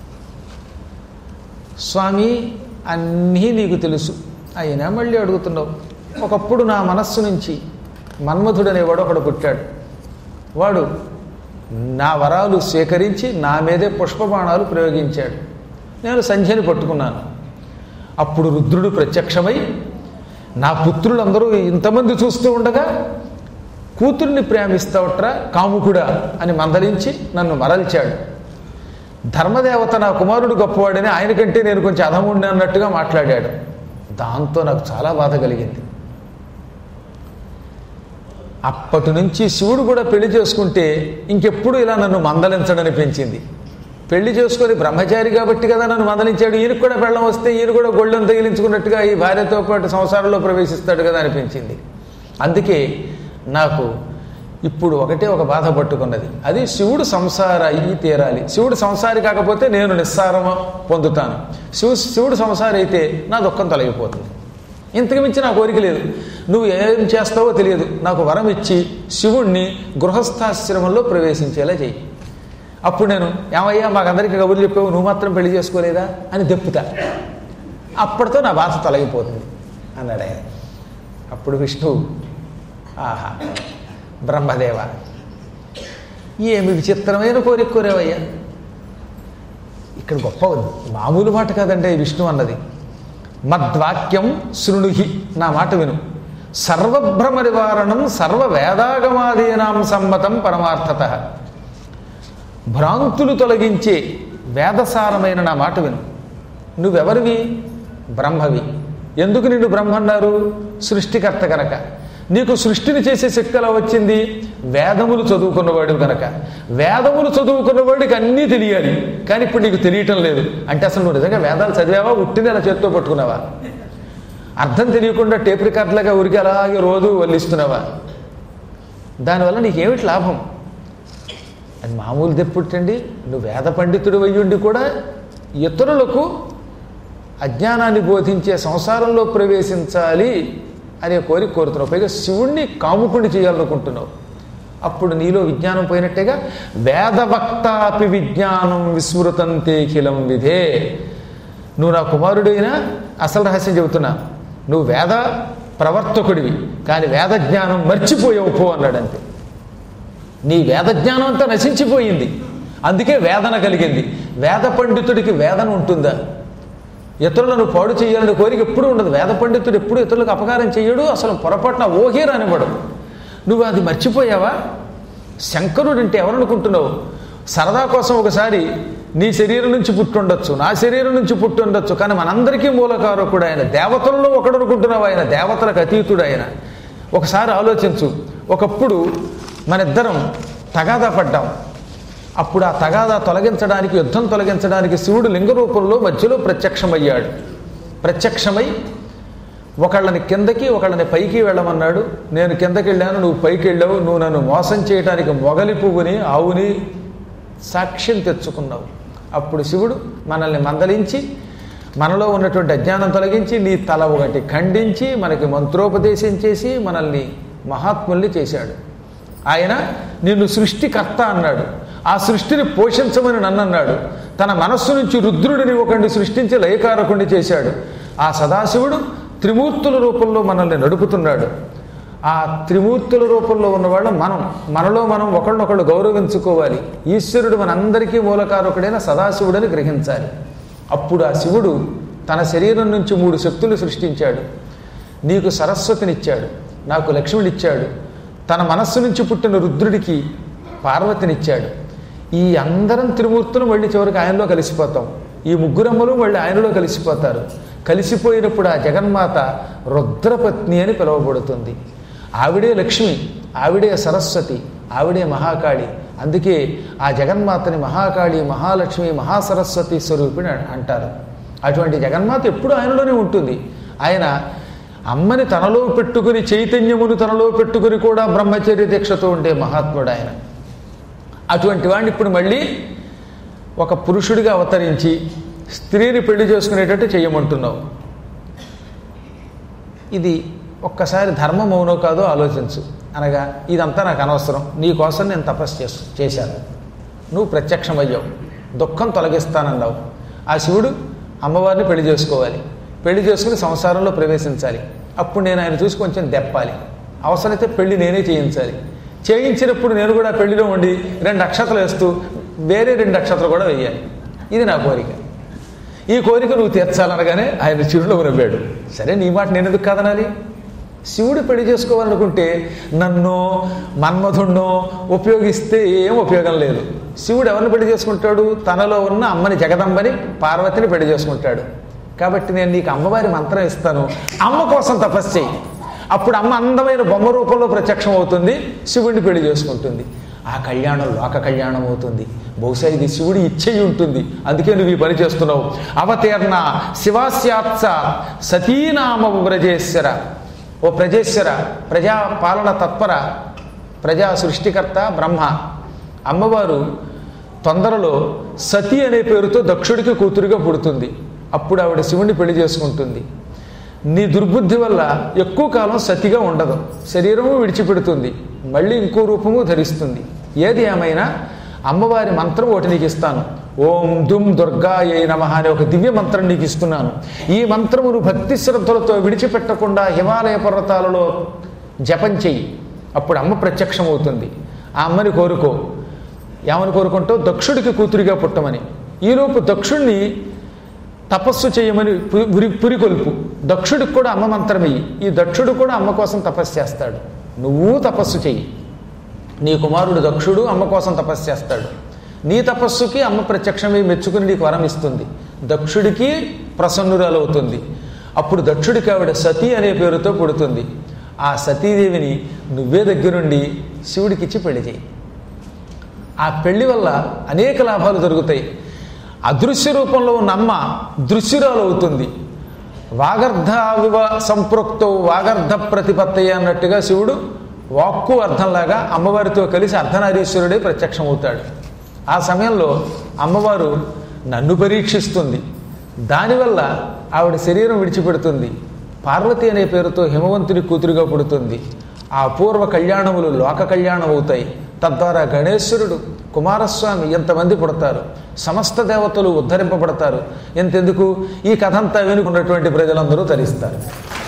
స్వామి అన్నీ నీకు తెలుసు అయినా మళ్ళీ అడుగుతున్నావు ఒకప్పుడు నా మనస్సు నుంచి మన్మథుడు అనేవాడు ఒకడు పుట్టాడు వాడు నా వరాలు స్వీకరించి నా మీదే పుష్పబాణాలు ప్రయోగించాడు నేను సంధ్యని పట్టుకున్నాను అప్పుడు రుద్రుడు ప్రత్యక్షమై నా పుత్రులందరూ ఇంతమంది చూస్తూ ఉండగా కూతుర్ని ప్రేమిస్తావట్రా కాముకుడా అని మందలించి నన్ను మరల్చాడు ధర్మదేవత నా కుమారుడు గొప్పవాడని ఆయన కంటే నేను కొంచెం అధముడిని అన్నట్టుగా మాట్లాడాడు దాంతో నాకు చాలా బాధ కలిగింది అప్పటి నుంచి శివుడు కూడా పెళ్లి చేసుకుంటే ఇంకెప్పుడు ఇలా నన్ను మందలించడని పెంచింది పెళ్లి చేసుకొని బ్రహ్మచారి కాబట్టి కదా నన్ను మందలించాడు ఈయనకు కూడా పెళ్ళం వస్తే ఈయన కూడా గొళ్ళెం తగిలించుకున్నట్టుగా ఈ భార్యతో పాటు సంసారంలో ప్రవేశిస్తాడు కదా అనిపించింది అందుకే నాకు ఇప్పుడు ఒకటే ఒక బాధ పట్టుకున్నది అది శివుడు సంసార అయ్యి తీరాలి శివుడు సంసారి కాకపోతే నేను నిస్సారం పొందుతాను శివు శివుడు సంసారి అయితే నా దుఃఖం తొలగిపోతుంది ఇంతకు మించి నా కోరిక లేదు నువ్వు ఏం చేస్తావో తెలియదు నాకు వరం ఇచ్చి శివుణ్ణి గృహస్థాశ్రమంలో ప్రవేశించేలా చెయ్యి అప్పుడు నేను ఏమయ్యా మాకందరికీ కబుర్లు చెప్పావు నువ్వు మాత్రం పెళ్లి చేసుకోలేదా అని దెప్పుతా అప్పటితో నా బాధ తొలగిపోతుంది అన్నాడు ఆయన అప్పుడు విష్ణువు ఆహా బ్రహ్మదేవ ఏమి విచిత్రమైన కోరిక కోరేవయ్యా ఇక్కడ గొప్ప మామూలు మాట కాదంటే విష్ణు అన్నది మద్వాక్యం శృణుహి నా మాట విను సర్వభ్రమ నివారణం సర్వ వేదాగమాదీనాం సమ్మతం పరమార్థత భ్రాంతులు తొలగించే వేదసారమైన నా మాట విను నువ్వెవరివి బ్రహ్మవి ఎందుకు నిన్ను బ్రహ్మ అన్నారు సృష్టికర్త కనుక నీకు సృష్టిని చేసే శక్తి ఎలా వచ్చింది వేదములు చదువుకున్నవాడు కనుక వేదములు చదువుకున్నవాడికి అన్నీ తెలియాలి కానీ ఇప్పుడు నీకు తెలియటం లేదు అంటే అసలు నువ్వు నిజంగా వేదాలు చదివావా ఉట్టిని అలా చేత్తో పట్టుకున్నావా అర్థం తెలియకుండా టేప్ రికార్డులుగా ఉరికి అలాగే రోజు వల్లిస్తున్నావా దానివల్ల నీకేమిటి లాభం అది మామూలు తెప్పుటండి నువ్వు వేద పండితుడు అయ్యుండి కూడా ఇతరులకు అజ్ఞానాన్ని బోధించే సంసారంలో ప్రవేశించాలి అనే కోరిక కోరుతున్నావు పైగా శివుణ్ణి కాముకుని చేయాలనుకుంటున్నావు అప్పుడు నీలో విజ్ఞానం పోయినట్టేగా వేదవక్తాపి విజ్ఞానం విస్మృతంతేఖిలం విధే నువ్వు నా కుమారుడైనా అసలు రహస్యం చెబుతున్నా నువ్వు వేద ప్రవర్తకుడివి కానీ వేద జ్ఞానం మర్చిపోయావు పో అన్నాడు అంతే నీ వేద జ్ఞానం అంతా నశించిపోయింది అందుకే వేదన కలిగింది వేద పండితుడికి వేదన ఉంటుందా ఇతరులను పాడు చేయాలని కోరిక ఎప్పుడు ఉండదు వేద పండితుడు ఎప్పుడు ఇతరులకు అపకారం చేయడు అసలు పొరపాటున ఓహే రానివ్వడు నువ్వు అది మర్చిపోయావా శంకరుడు అంటే ఎవరనుకుంటున్నావు సరదా కోసం ఒకసారి నీ శరీరం నుంచి పుట్టుండొచ్చు నా శరీరం నుంచి పుట్టుండొచ్చు కానీ మనందరికీ మూలకారకుడు ఆయన దేవతల్లో ఒకడు అనుకుంటున్నావు ఆయన దేవతలకు అతీతుడు ఆయన ఒకసారి ఆలోచించు ఒకప్పుడు మనిద్దరం తగాదా పడ్డాం అప్పుడు ఆ తగాదా తొలగించడానికి యుద్ధం తొలగించడానికి శివుడు లింగ రూపంలో మధ్యలో ప్రత్యక్షమయ్యాడు ప్రత్యక్షమై ఒకళ్ళని కిందకి ఒకళ్ళని పైకి వెళ్ళమన్నాడు నేను కిందకి వెళ్ళాను నువ్వు పైకి వెళ్ళావు నువ్వు నన్ను మోసం చేయడానికి మొగలి పువ్వుని ఆవుని సాక్ష్యం తెచ్చుకున్నావు అప్పుడు శివుడు మనల్ని మందలించి మనలో ఉన్నటువంటి అజ్ఞానం తొలగించి నీ తల ఒకటి ఖండించి మనకి మంత్రోపదేశం చేసి మనల్ని మహాత్ముల్ని చేశాడు ఆయన నిన్ను సృష్టికర్త అన్నాడు ఆ సృష్టిని పోషించమని నన్ను అన్నాడు తన మనస్సు నుంచి రుద్రుడిని ఒకడిని సృష్టించి లయకారకుడిని చేశాడు ఆ సదాశివుడు త్రిమూర్తుల రూపంలో మనల్ని నడుపుతున్నాడు ఆ త్రిమూర్తుల రూపంలో ఉన్నవాళ్ళు మనం మనలో మనం ఒకళ్ళనొకళ్ళు గౌరవించుకోవాలి ఈశ్వరుడు మనందరికీ మూలకారకుడైన సదాశివుడని గ్రహించాలి అప్పుడు ఆ శివుడు తన శరీరం నుంచి మూడు శక్తులు సృష్టించాడు నీకు సరస్వతినిచ్చాడు నాకు లక్ష్మినిచ్చాడు తన మనస్సు నుంచి పుట్టిన రుద్రుడికి పార్వతినిచ్చాడు ఈ అందరం త్రిమూర్తులు మళ్ళీ చివరికి ఆయనలో కలిసిపోతాం ఈ ముగ్గురమ్మలు మళ్ళీ ఆయనలో కలిసిపోతారు కలిసిపోయినప్పుడు ఆ జగన్మాత రుద్రపత్ని అని పిలువబడుతుంది ఆవిడే లక్ష్మి ఆవిడే సరస్వతి ఆవిడే మహాకాళి అందుకే ఆ జగన్మాతని మహాకాళి మహాలక్ష్మి మహాసరస్వతి స్వరూపిణి అంటారు అటువంటి జగన్మాత ఎప్పుడు ఆయనలోనే ఉంటుంది ఆయన అమ్మని తనలో పెట్టుకుని చైతన్యమును తనలో పెట్టుకుని కూడా బ్రహ్మచర్య దీక్షతో ఉండే మహాత్ముడు ఆయన అటువంటి వాడిని ఇప్పుడు మళ్ళీ ఒక పురుషుడిగా అవతరించి స్త్రీని పెళ్లి చేసుకునేటట్టు చేయమంటున్నావు ఇది ఒక్కసారి ధర్మం అవునో కాదో ఆలోచించు అనగా ఇదంతా నాకు అనవసరం నీ కోసం నేను తపస్సు చేసు చేశాను నువ్వు ప్రత్యక్షమయ్యావు దుఃఖం తొలగిస్తానన్నావు ఆ శివుడు అమ్మవారిని పెళ్లి చేసుకోవాలి పెళ్లి చేసుకుని సంసారంలో ప్రవేశించాలి అప్పుడు నేను ఆయన చూసి కొంచెం దెప్పాలి అవసరమైతే పెళ్లి నేనే చేయించాలి చేయించినప్పుడు నేను కూడా పెళ్లిలో ఉండి రెండు అక్షతలు వేస్తూ వేరే రెండు అక్షతలు కూడా వేయాలి ఇది నా కోరిక ఈ కోరిక నువ్వు తీర్చాలనగానే ఆయన చిరునవ్వు నవ్వాడు సరే నీ మాట నేను ఎందుకు కాదనాలి శివుడు పెళ్లి చేసుకోవాలనుకుంటే నన్ను మన్మధుణ్ణో ఉపయోగిస్తే ఏం ఉపయోగం లేదు శివుడు ఎవరిని పెళ్లి చేసుకుంటాడు తనలో ఉన్న అమ్మని జగదంబని పార్వతిని పెళ్లి చేసుకుంటాడు కాబట్టి నేను నీకు అమ్మవారి మంత్రం ఇస్తాను అమ్మ కోసం తపస్సు చేయి అప్పుడు అమ్మ అందమైన బొమ్మ రూపంలో ప్రత్యక్షం అవుతుంది శివుడిని పెళ్లి చేసుకుంటుంది ఆ కళ్యాణం లోక కళ్యాణం అవుతుంది బహుశా ఇది శివుడి ఇచ్చేయి ఉంటుంది అందుకే నువ్వు ఈ పని చేస్తున్నావు అవతీర్ణ శివాస్యాత్స సతీనామ వ్రజేశ్వర ఓ ప్రజేశ్వర ప్రజా పాలన తత్పర ప్రజా సృష్టికర్త బ్రహ్మ అమ్మవారు తొందరలో సతి అనే పేరుతో దక్షుడికి కూతురుగా పుడుతుంది అప్పుడు ఆవిడ శివుణ్ణి పెళ్లి చేసుకుంటుంది నీ దుర్బుద్ధి వల్ల ఎక్కువ కాలం సతిగా ఉండదు శరీరము విడిచిపెడుతుంది మళ్ళీ ఇంకో రూపము ధరిస్తుంది ఏది ఏమైనా అమ్మవారి మంత్రం ఒకటి నీకు ఇస్తాను ఓం దుమ్ దుర్గాయ నమ అనే ఒక దివ్య మంత్రం నీకు ఇస్తున్నాను ఈ మంత్రమును భక్తి శ్రద్ధలతో విడిచిపెట్టకుండా హిమాలయ పర్వతాలలో జపం చెయ్యి అప్పుడు అమ్మ ప్రత్యక్షం అవుతుంది ఆ అమ్మని కోరుకో ఏమని కోరుకుంటావు దక్షుడికి కూతురిగా పుట్టమని ఈలోపు దక్షుణ్ణి తపస్సు చేయమని పు- పురి పురికొల్పు దక్షుడికి కూడా అమ్మ మంత్రమయ్యి ఈ దక్షుడు కూడా అమ్మ కోసం తపస్సు చేస్తాడు నువ్వు తపస్సు చెయ్యి నీ కుమారుడు దక్షుడు అమ్మ కోసం తపస్సు చేస్తాడు నీ తపస్సుకి అమ్మ ప్రత్యక్షమై మెచ్చుకుని నీకు వరం ఇస్తుంది దక్షుడికి ప్రసన్నురాలు అవుతుంది అప్పుడు దక్షుడికి ఆవిడ సతీ అనే పేరుతో పుడుతుంది ఆ సతీదేవిని నువ్వే దగ్గరుండి శివుడికిచ్చి పెళ్లి చేయి ఆ పెళ్లి వల్ల అనేక లాభాలు జరుగుతాయి అదృశ్య రూపంలో ఉన్న అమ్మ దృశ్యురాలు అవుతుంది వాగర్ధ వివ సంపృక్తో వాగర్ధ ప్రతిపత్తయ్య అన్నట్టుగా శివుడు వాక్కు అర్థంలాగా అమ్మవారితో కలిసి అర్ధనారీశ్వరుడే ప్రత్యక్షమవుతాడు ఆ సమయంలో అమ్మవారు నన్ను పరీక్షిస్తుంది దానివల్ల ఆవిడ శరీరం విడిచిపెడుతుంది పార్వతి అనే పేరుతో హిమవంతుని కూతురుగా పుడుతుంది ఆ పూర్వ కళ్యాణములు లోక కళ్యాణం అవుతాయి తద్వారా గణేశ్వరుడు కుమారస్వామి ఎంతమంది పుడతారు సమస్త దేవతలు ఉద్ధరింపబడతారు ఎంతెందుకు ఈ కథంతా వినుకున్నటువంటి ప్రజలందరూ తరిస్తారు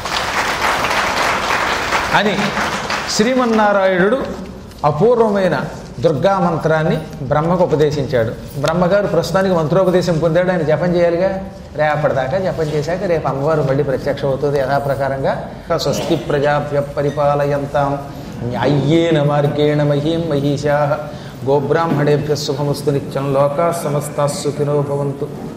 అని శ్రీమన్నారాయణుడు అపూర్వమైన దుర్గా మంత్రాన్ని బ్రహ్మకు ఉపదేశించాడు బ్రహ్మగారు ప్రస్తుతానికి మంత్రోపదేశం పొందాడు ఆయన జపం చేయాలిగా రేపటిదాకా జపం చేశాక రేపు అమ్మవారు మళ్ళీ ప్రత్యక్షం అవుతుంది యథాప్రకారంగా స్వస్తి ప్రజాభ్య పరిపాలయంతాం న్యాయ్యేన మార్గేణ మహీం మహిషా గోబ్రాహ్మణేభ్య శుభమస్తు నిత్యం లోకా సమస్తా సుఖినో భవంతు